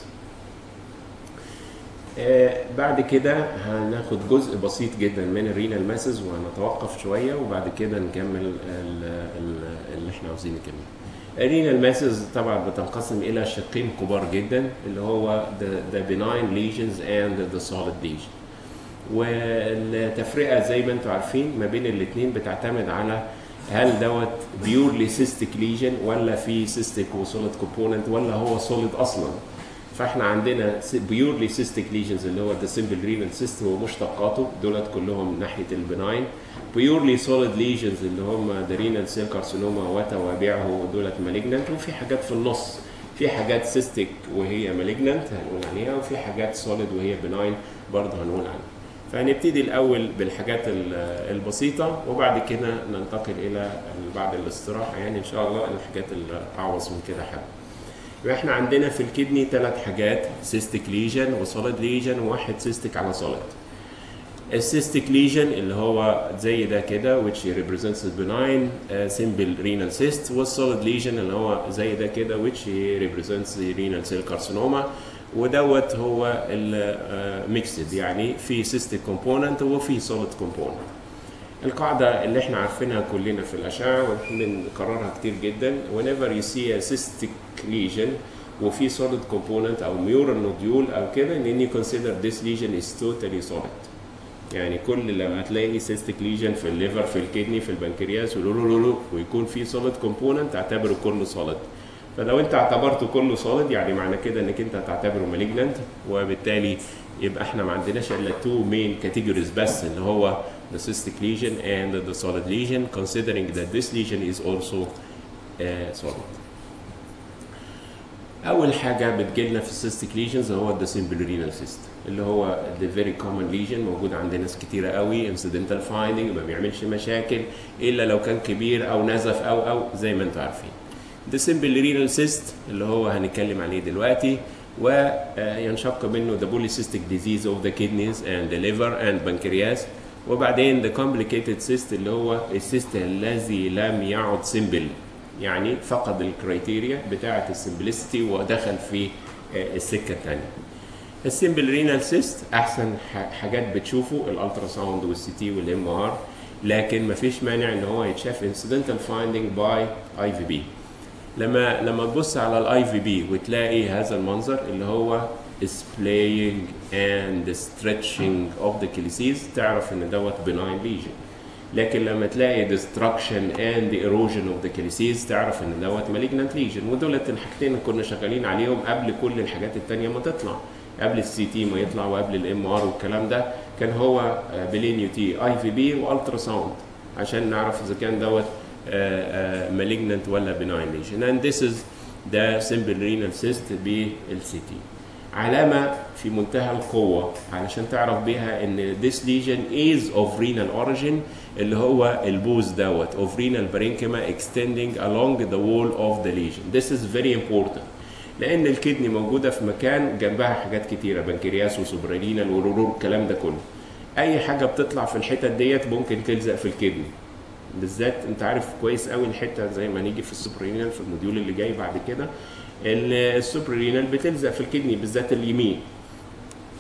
S1: آه، بعد كده هناخد جزء بسيط جدا من الرينال ماسز وهنتوقف شويه وبعد كده نكمل ال- ال- اللي احنا عاوزين نكمله. الرينال ماسز طبعا بتنقسم الى شقين كبار جدا اللي هو the, the benign lesions and the solid lesion. والتفرقه زي ما انتم عارفين ما بين الاثنين بتعتمد على هل دوت بيورلي سيستيك ليجن ولا في سيستيك وسوليد كومبوننت ولا هو سوليد اصلا فاحنا عندنا بيورلي سيستيك ليجنز اللي هو ده سمبل رينال سيست ومشتقاته دولت كلهم ناحيه البناين بيورلي سوليد ليجنز اللي هم ده رينال سيل كارسينوما وتوابعه دولت مالجنانت وفي حاجات في النص في حاجات سيستيك وهي مالجنانت هنقول عليها وفي حاجات سوليد وهي بناين برضه هنقول عنها فهنبتدي الاول بالحاجات ال- البسيطه وبعد كده ننتقل الى بعد الاستراحه يعني ان شاء الله الحاجات الاعوص من كده حاجه يبقى احنا عندنا في الكدني ثلاث حاجات سيستيك ليجن وسوليد ليجن وواحد سيستيك على سوليد السيستيك ليجن اللي هو زي ده كده which represents a benign uh, simple renal cyst والسوليد ليجن اللي هو زي ده كده which represents the renal cell carcinoma ودوت هو الميكسد يعني في سيستيك كومبوننت وفي سوليد كومبوننت القاعدة اللي احنا عارفينها كلنا في الأشعة وبنكررها كتير جدا whenever you see a cystic lesion وفي solid component أو mural nodule أو كده then you consider this lesion is totally solid يعني كل لما تلاقي سيستيك ليجن في الليفر في الكدني في البنكرياس ولولولولو ويكون في سوليد كومبوننت تعتبره كله سوليد فلو انت اعتبرته كله سوليد يعني معنى كده انك انت هتعتبره مالجنانت وبالتالي يبقى احنا ما عندناش الا تو مين كاتيجوريز بس اللي هو the cystic lesion and the solid lesion considering that this lesion is also uh, solid. اول حاجه بتجيلنا في السيستيك ليجنز هو the simple renal cyst اللي هو the very common lesion موجود عند ناس كتيره قوي incidental finding ما بيعملش مشاكل الا لو كان كبير او نزف او او زي ما انتم عارفين the simple renal cyst اللي هو هنتكلم عليه دلوقتي وينشق منه the polycystic disease of the kidneys and the liver and pancreas وبعدين the complicated cyst اللي هو السيست الذي لم يعد سمبل يعني فقد الكريتيريا بتاعة السمبلسيتي ودخل في آه، السكة الثانية. السمبل رينال سيست احسن ح- حاجات بتشوفه الالترا ساوند والسي تي والام ار لكن مفيش مانع ان هو يتشاف انسيدنتال فايندينج باي اي في بي لما لما تبص على الاي في بي وتلاقي هذا المنظر اللي هو splaying and stretching of the calyces تعرف ان دوت benign lesion لكن لما تلاقي destruction and the erosion of the calyces تعرف ان دوت malignant lesion ودولت الحاجتين اللي كنا شغالين عليهم قبل كل الحاجات التانية ما تطلع قبل السي تي ما يطلع وقبل الام ار والكلام ده كان هو بلينيو تي اي في بي والترا ساوند عشان نعرف اذا كان دوت malignant ولا benign lesion and this is the simple renal cyst بالسي تي علامة في منتهى القوة علشان تعرف بيها ان this lesion is of renal origin اللي هو البوز دوت of renal parenchyma extending along the wall of the lesion. This is very important. لان الكدني موجودة في مكان جنبها حاجات كتيرة بنكرياس وسوبرالينال ورورور الكلام ده كله. اي حاجة بتطلع في الحتت ديت ممكن تلزق في الكدني. بالذات انت عارف كويس قوي الحته زي ما هنيجي في السوبرينال في الموديول اللي جاي بعد كده السوبرينال بتلزق في الكدني بالذات اليمين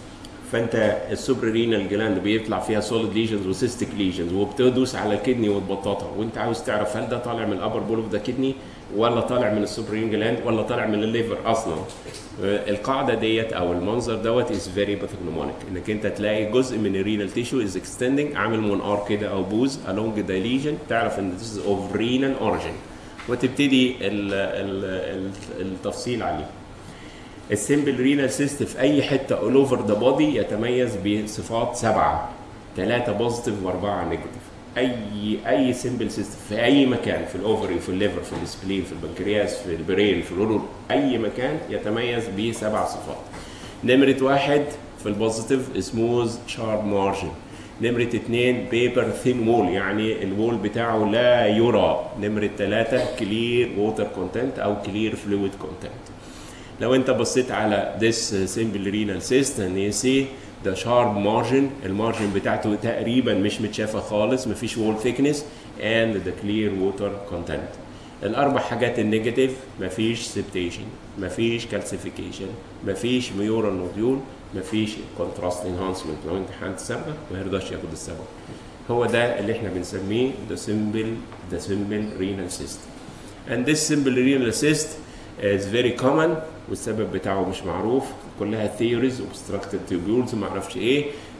S1: فانت السوبرينال جلاند بيطلع فيها سوليد ليجنز وسيستيك ليجنز وبتدوس على الكدني وتبططها وانت عاوز تعرف هل ده طالع من الابر بول اوف ذا كدني ولا طالع من السوبرين جلاند ولا طالع من الليفر اصلا آه، القاعده ديت او المنظر دوت از فيري باثوجنومونيك انك انت تلاقي جزء من الرينال تيشو از اكستندنج عامل منقار كده او بوز along ذا ليجن تعرف ان this is of renal origin وتبتدي ال ال ال التفصيل عليه السمبل رينال سيست في اي حته اول اوفر ذا بودي يتميز بصفات سبعه ثلاثه بوزيتيف واربعه نيجاتيف اي اي سمبل سيست في اي مكان في الاوفري في الليفر في السبلين في البنكرياس في البرين في الرولور اي مكان يتميز بسبع صفات نمره واحد في البوزيتيف سموز شارب مارجن نمرة اتنين بيبر ثين وول يعني الوول بتاعه لا يرى نمرة ثلاثة كلير ووتر كونتنت أو كلير فلويد كونتنت لو انت بصيت على this simple renal cyst and you see the sharp margin المارجن بتاعته تقريبا مش متشافه خالص مفيش wall thickness and the clear water content الاربع حاجات النيجاتيف مفيش سبتيشن مفيش كالسيفيكيشن مفيش ميورال نوديول مفيش كونتراست انهانسمنت لو انت حد سابقه ما يرضاش ياخد السبب هو ده اللي احنا بنسميه the simple the simple renal cyst and this simple renal cyst is very common والسبب بتاعه مش معروف كلها theories obstructed tubules ما اعرفش ايه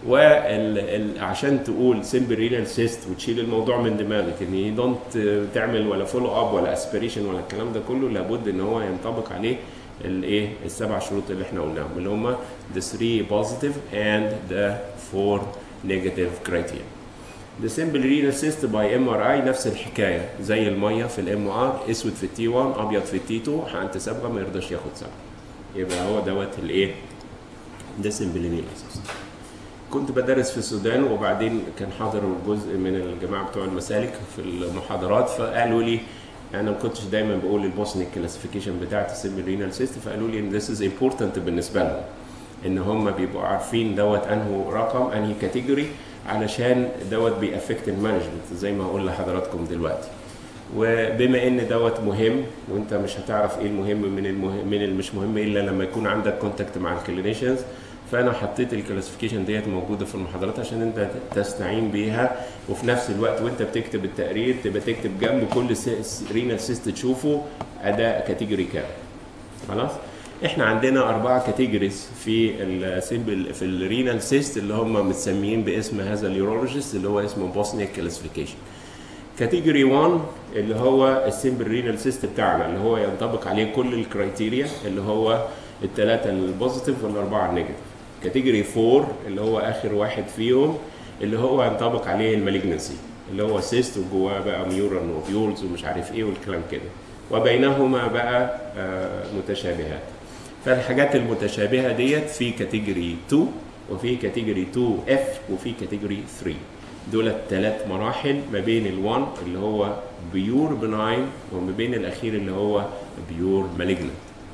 S1: وعشان تقول simple renal cyst وتشيل الموضوع من دماغك ان دونت تعمل ولا فولو اب ولا اسبريشن ولا الكلام ده كله لابد ان هو ينطبق عليه الايه السبع شروط اللي احنا قلناهم اللي هم the three positive and the four negative criteria The simple renal cyst by MRI نفس الحكايه زي الميه في الام ار اسود في التي 1 ابيض في التي 2 حقنت صبغه ما يرضاش ياخد صبغه يبقى هو دوت الايه ده simple renal cyst كنت بدرس في السودان وبعدين كان حاضر جزء من الجماعه بتوع المسالك في المحاضرات فقالوا لي انا ما كنتش دايما بقول البوسنيك كلاسيفيكيشن بتاعت السيمبل رينال سيست فقالوا لي ان this is important بالنسبه لهم ان هم بيبقوا عارفين دوت انه رقم انهي كاتيجوري علشان دوت بيأفكت المانجمنت زي ما هقول لحضراتكم دلوقتي وبما ان دوت مهم وانت مش هتعرف ايه المهم من المهم من المش مهم الا لما يكون عندك كونتاكت مع الكلينيشنز فانا حطيت الكلاسيفيكيشن ديت موجوده في المحاضرات عشان انت تستعين بيها وفي نفس الوقت وانت بتكتب التقرير تبقى تكتب جنب كل رينال سيست تشوفه اداء كاتيجوري كام خلاص احنا عندنا اربعه كاتيجوريز في السيمبل في الرينال سيست اللي هم متسميين باسم هذا اليورولوجيست اللي هو اسمه بوسنيك كلاسيفيكيشن كاتيجوري 1 اللي هو السيمبل رينال سيست بتاعنا اللي هو ينطبق عليه كل الكرايتيريا اللي هو الثلاثه البوزيتيف والاربعه النيجاتيف كاتيجوري 4 اللي هو اخر واحد فيهم اللي هو ينطبق عليه المالجنسي اللي هو سيست وجواه بقى ميورال نوديولز ومش عارف ايه والكلام كده وبينهما بقى آه متشابهات فالحاجات المتشابهه ديت في كاتيجوري 2 وفي كاتيجوري 2 اف وفي كاتيجوري 3 دول الثلاث مراحل ما بين ال1 اللي هو بيور بناين وما بين الاخير اللي هو بيور مالجنت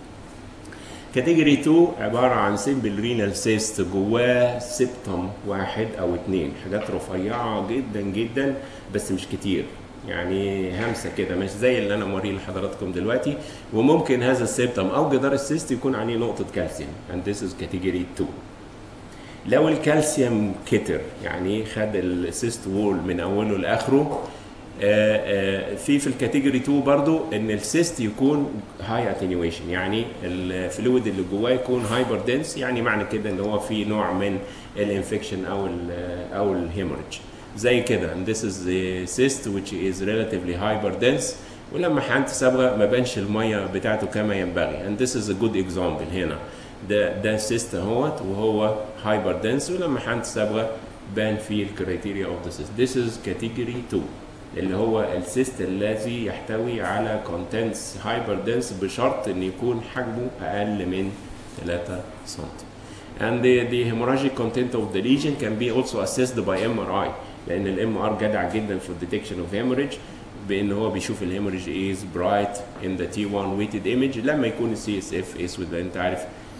S1: كاتيجوري 2 عباره عن سيمبل رينال سيست جواه سبتم واحد او اثنين حاجات رفيعه جدا جدا بس مش كتير يعني همسه كده مش زي اللي انا موريه لحضراتكم دلوقتي وممكن هذا السيبتم او جدار السيست يكون عليه نقطه كالسيوم and this is category 2 لو الكالسيوم كتر يعني خد السيست وول من اوله لاخره آآ آآ في في الكاتيجوري 2 برضو ان السيست يكون هاي اتنيويشن يعني الفلويد اللي جواه يكون هايبر دنس يعني معنى كده ان هو في نوع من الانفكشن او ال او الهيموريدج زي كده and this is the cyst which is relatively hyper dense ولما حقنت صبغه ما بانش الميه بتاعته كما ينبغي and this is a good example هنا ده ده سيست اهوت وهو هايبر دنس ولما حقنت صبغه بان فيه الكريتيريا اوف ذا سيست this is category 2 اللي هو السيست الذي يحتوي على contents هايبر دنس بشرط ان يكون حجمه اقل من 3 سم and the, the hemorrhagic content of the lesion can be also assessed by MRI لان الام ار جدع جدا في الديتكشن اوف هيموريج بان هو بيشوف الهيموريج از برايت ان ذا تي 1 ويتد ايمج لما يكون السي اس اف اسود انت عارف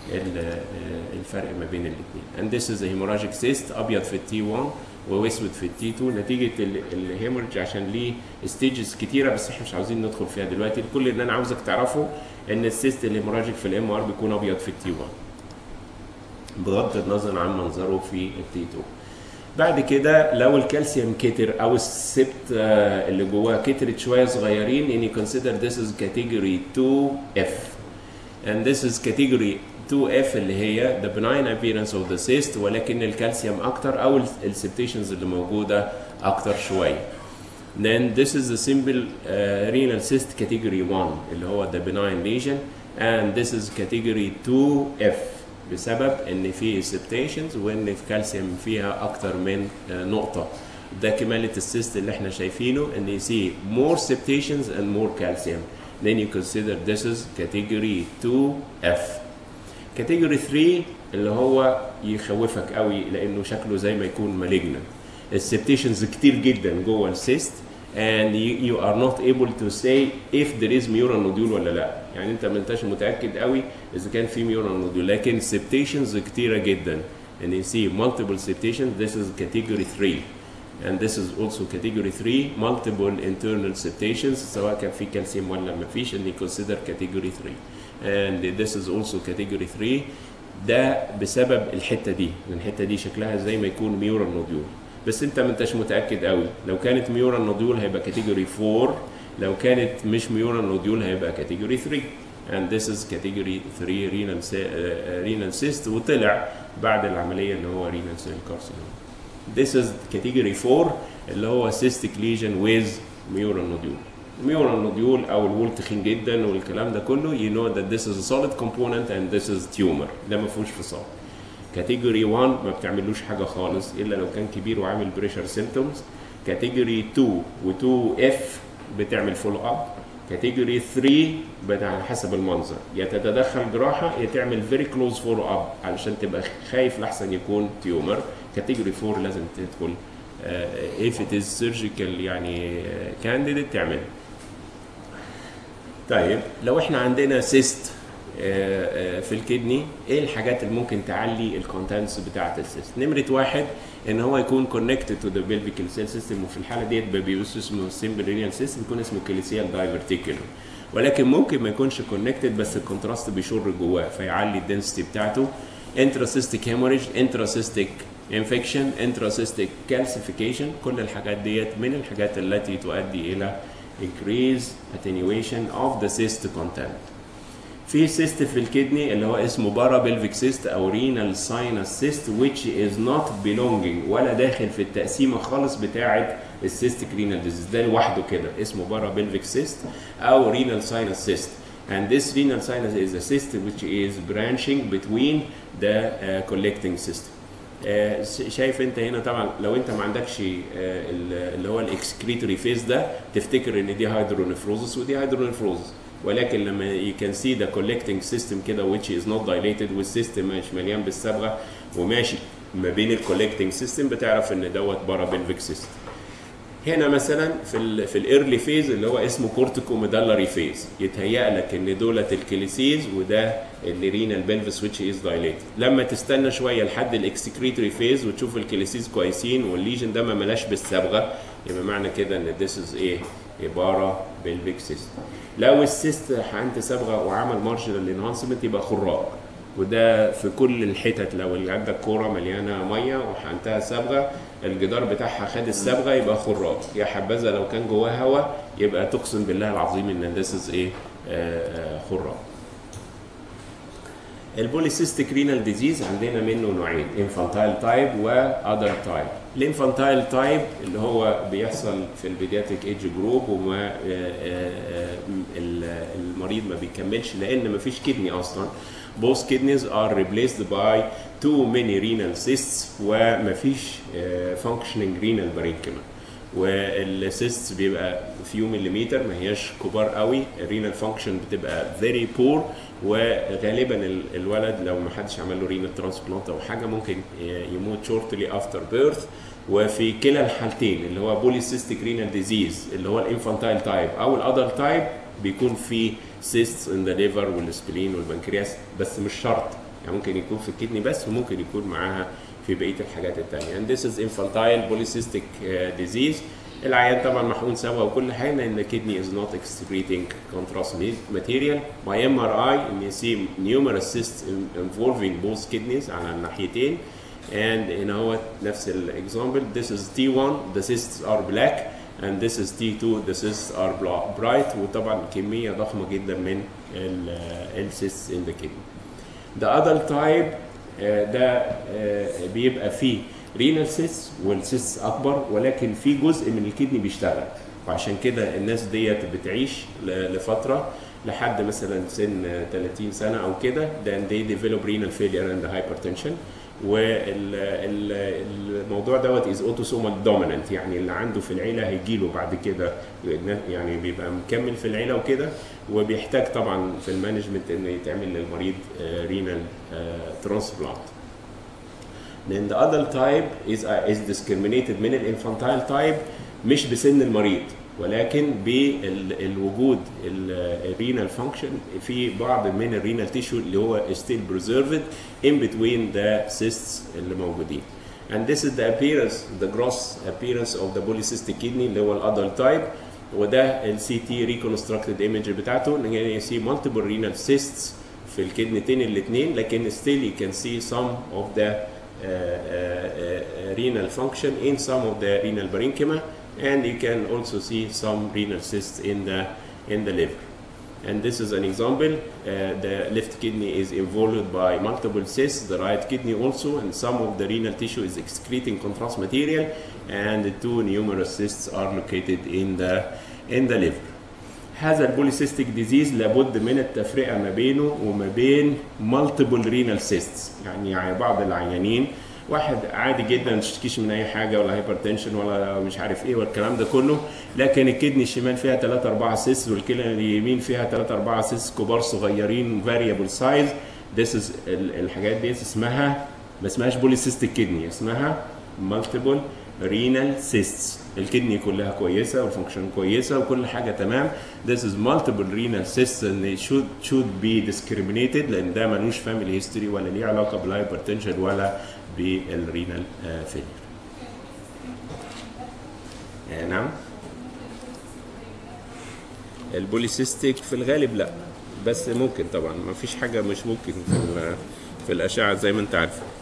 S1: الفرق ما بين الاثنين and this is a hemorrhagic cyst ابيض في التي 1 واسود في التي 2 نتيجه الهيموريج عشان ليه ستيجز كتيره بس احنا مش عاوزين ندخل فيها دلوقتي كل اللي انا عاوزك تعرفه ان السيست الهيموراجيك في الام ار بيكون ابيض في التي 1 بغض النظر عن منظره في التي 2 بعد كده لو الكالسيوم كتر او السبت آه، اللي جواه كترت شويه صغيرين ان consider this is category 2F and this is category 2F اللي هي the benign appearance of the cyst ولكن الكالسيوم اكتر او السبتيشنز اللي موجوده اكتر شويه then this is a simple uh, renal cyst category 1 اللي هو the benign lesion and this is category 2F بسبب ان في septations وان في كالسيوم فيها اكتر من uh, نقطه ده كمالة السيست اللي احنا شايفينه ان you see more septations and more calcium then you consider this is category 2F كاتيجوري 3 اللي هو يخوفك قوي لانه شكله زي ما يكون مالجنا السبتيشنز كتير جدا جوه السيست and you, you are not able to say if there is mural nodule ولا لا يعني انت ما انتش متاكد قوي اذا كان في mural nodule لكن septations كتيره جدا and you see multiple septations this is category 3 and this is also category 3 multiple internal septations سواء كان في كالسيوم ولا ما فيش and you consider category 3 and this is also category 3 ده بسبب الحته دي لان الحته دي شكلها زي ما يكون ميورال نوديول بس انت ما انتش متاكد قوي لو كانت ميورال نوديول هيبقى كاتيجوري 4 لو كانت مش ميورال نوديول هيبقى كاتيجوري 3 and this is category 3 renal cy- uh, renal cyst وطلع بعد العمليه اللي هو renal cell carcinoma this is category 4 اللي هو cystic lesion with mural nodule mural nodule او الوول تخين جدا والكلام ده كله you know that this is a solid component and this is tumor ده ما فيهوش فصال كاتيجوري 1 ما بتعملوش حاجه خالص الا لو كان كبير وعامل بريشر سيمتومز كاتيجوري 2 و2 اف بتعمل فول اب كاتيجوري 3 بت- على حسب المنظر يا تتدخل جراحه يا تعمل فيري كلوز فول اب علشان تبقى خايف لحسن يكون تيومر كاتيجوري 4 لازم تدخل اف ات از سيرجيكال يعني كانديديت تعمل طيب لو احنا عندنا سيست في الكدني ايه الحاجات اللي ممكن تعلي الكونتنتس بتاعه السيست نمره واحد ان هو يكون كونكتد تو ذا بيلفيكال سيل سيستم وفي الحاله ديت بيبقى اسمه سيمبل رينال سيستم بيكون اسمه كليسيال دايفرتيكولر ولكن ممكن ما يكونش كونكتد بس الكونتراست بيشر جواه فيعلي الدنسيتي بتاعته انتراسيستيك هيموريج انتراسيستيك انفكشن انتراسيستيك كالسيفيكيشن كل الحاجات ديت من الحاجات التي تؤدي الى increase attenuation of the cyst content في سيست في الكدني اللي هو اسمه بارا بلفيك سيست او رينال ساينس سيست which is not belonging ولا داخل في التقسيمه خالص بتاعه السيستيك رينال ديزيز ده لوحده كده اسمه بارا بلفيك سيست او رينال ساينس سيست and this renal sinus is a cyst which is branching between the uh, collecting system آه، شايف انت هنا طبعا لو انت ما عندكش آه، ال- اللي هو الاكسكريتوري فيز ده تفتكر ان دي هيدرونيفروزس ودي هيدرونيفروزس ولكن لما you can see the collecting system كده which is not dilated والسيستم مش مليان بالصبغه وماشي ما بين الكولكتنج سيستم بتعرف ان دوت بارا بلفيك سيستم هنا مثلا في ال في الايرلي فيز اللي هو اسمه كورتيكو ميدالري فيز يتهيأ لك ان دولت الكليسيز وده اللي رينال بلفس which از دايليتد لما تستنى شويه لحد الاكسكريتوري فيز وتشوف الكليسيز كويسين والليجن ده ما ملاش بالصبغه يبقى معنى كده ان this is ايه عباره بلفيك سيست لو السيست حقنت صبغه وعمل مارجنال انهانسمنت يبقى خراج وده في كل الحتت لو اللي عندك كوره مليانه ميه وحقنتها صبغه الجدار بتاعها خد الصبغه يبقى خراج يا حبذا لو كان جواها هواء يبقى تقسم بالله العظيم ان ذس ايه آه، آه، خراج البوليسيستيك رينال ديزيز عندنا منه نوعين انفانتايل تايب وادر تايب الانفانتايل تايب اللي هو بيحصل في البيدياتريك ايدج جروب وما آه، آه، آه، ال- المريض ما بيكملش لان ما فيش كدني اصلا both kidneys are replaced by too many renal cysts وما فيش آه، functioning renal parenchyma والسيست بيبقى فيو مليمتر ما هياش كبار قوي الرينال فانكشن بتبقى فيري بور وغالبا ال- الولد لو ما حدش عمل له رينال ترانسبلانت او حاجه ممكن ي- يموت شورتلي افتر بيرث وفي كلا الحالتين اللي هو بوليسيستيك رينال ديزيز اللي هو الانفانتايل تايب او الادر تايب بيكون في سيستس ان ذا ليفر والسبلين والبنكرياس بس مش شرط يعني ممكن يكون في الكدني بس وممكن يكون معاها في بقيه الحاجات الثانيه and this is infantile polycystic uh, disease العيان طبعا محقون سوا وكل حاجه لان الكدني از نوت excreting contrast material by MRI ان see numerous cysts involving both kidneys على الناحيتين and هنا هو نفس الاكزامبل this is T1 the cysts are black and this is T2 the cysts are bla- bright وطبعا كميه ضخمه جدا من السيستس in the kidney the adult type آه، ده آه، بيبقى فيه رينال سيس والسيس اكبر ولكن في جزء من الكدني بيشتغل وعشان كده الناس ديت بتعيش ل- لفتره لحد مثلا سن آه، 30 سنه او كده then they develop renal failure and hypertension والموضوع دوت از اوتوسومال دوميننت يعني اللي عنده في العيله هيجي له بعد كده يعني بيبقى مكمل في العيله وكده وبيحتاج طبعا في المانجمنت انه يتعمل للمريض رينال ترانسبلانت then the adult type is uh, is discriminated من الانفانتايل type مش بسن المريض ولكن بالوجود الرينال فانكشن في بعض من الرينال تيشو اللي هو still preserved in between the cysts اللي موجودين and this is the appearance the gross appearance of the polycystic kidney اللي هو الادلت type وده السي تي ريكونستراكتد ايمج بتاعته ان هي سي multiple renal cysts في الكدنتين الاثنين لكن still you can see some of the uh, uh, uh, renal function in some of the renal parenchyma and you can also see some renal cysts in the in the liver and this is an example uh, the left kidney is involved by multiple cysts the right kidney also and some of the renal tissue is excreting contrast material and the two numerous cysts are located in the in the liver هذا البوليسيستيك ديزيز لابد من التفرقه ما بينه وما بين مالتيبل رينال سيستس يعني يعني بعض العيانين واحد عادي جدا ما تشتكيش من اي حاجه ولا هايبرتنشن ولا مش عارف ايه والكلام ده كله لكن الكدني الشمال فيها 3 4 سيس والكلى اليمين فيها 3 4 سيس كبار صغيرين فاريبل سايز ذس از الحاجات دي اسمها ما اسمهاش بوليسيستيك كدني اسمها مالتيبل رينال سيستس الكدني كلها كويسه والفانكشن كويسه وكل حاجه تمام this is multiple renal cysts and they should should be discriminated لان ده ملوش فاميلي هيستوري ولا ليه علاقه بالهايبرتنشن ولا بالرينال فيلير نعم البوليسيستيك في الغالب لا بس ممكن طبعا ما فيش حاجه مش ممكن في, ال- في الاشعه زي ما انت عارفه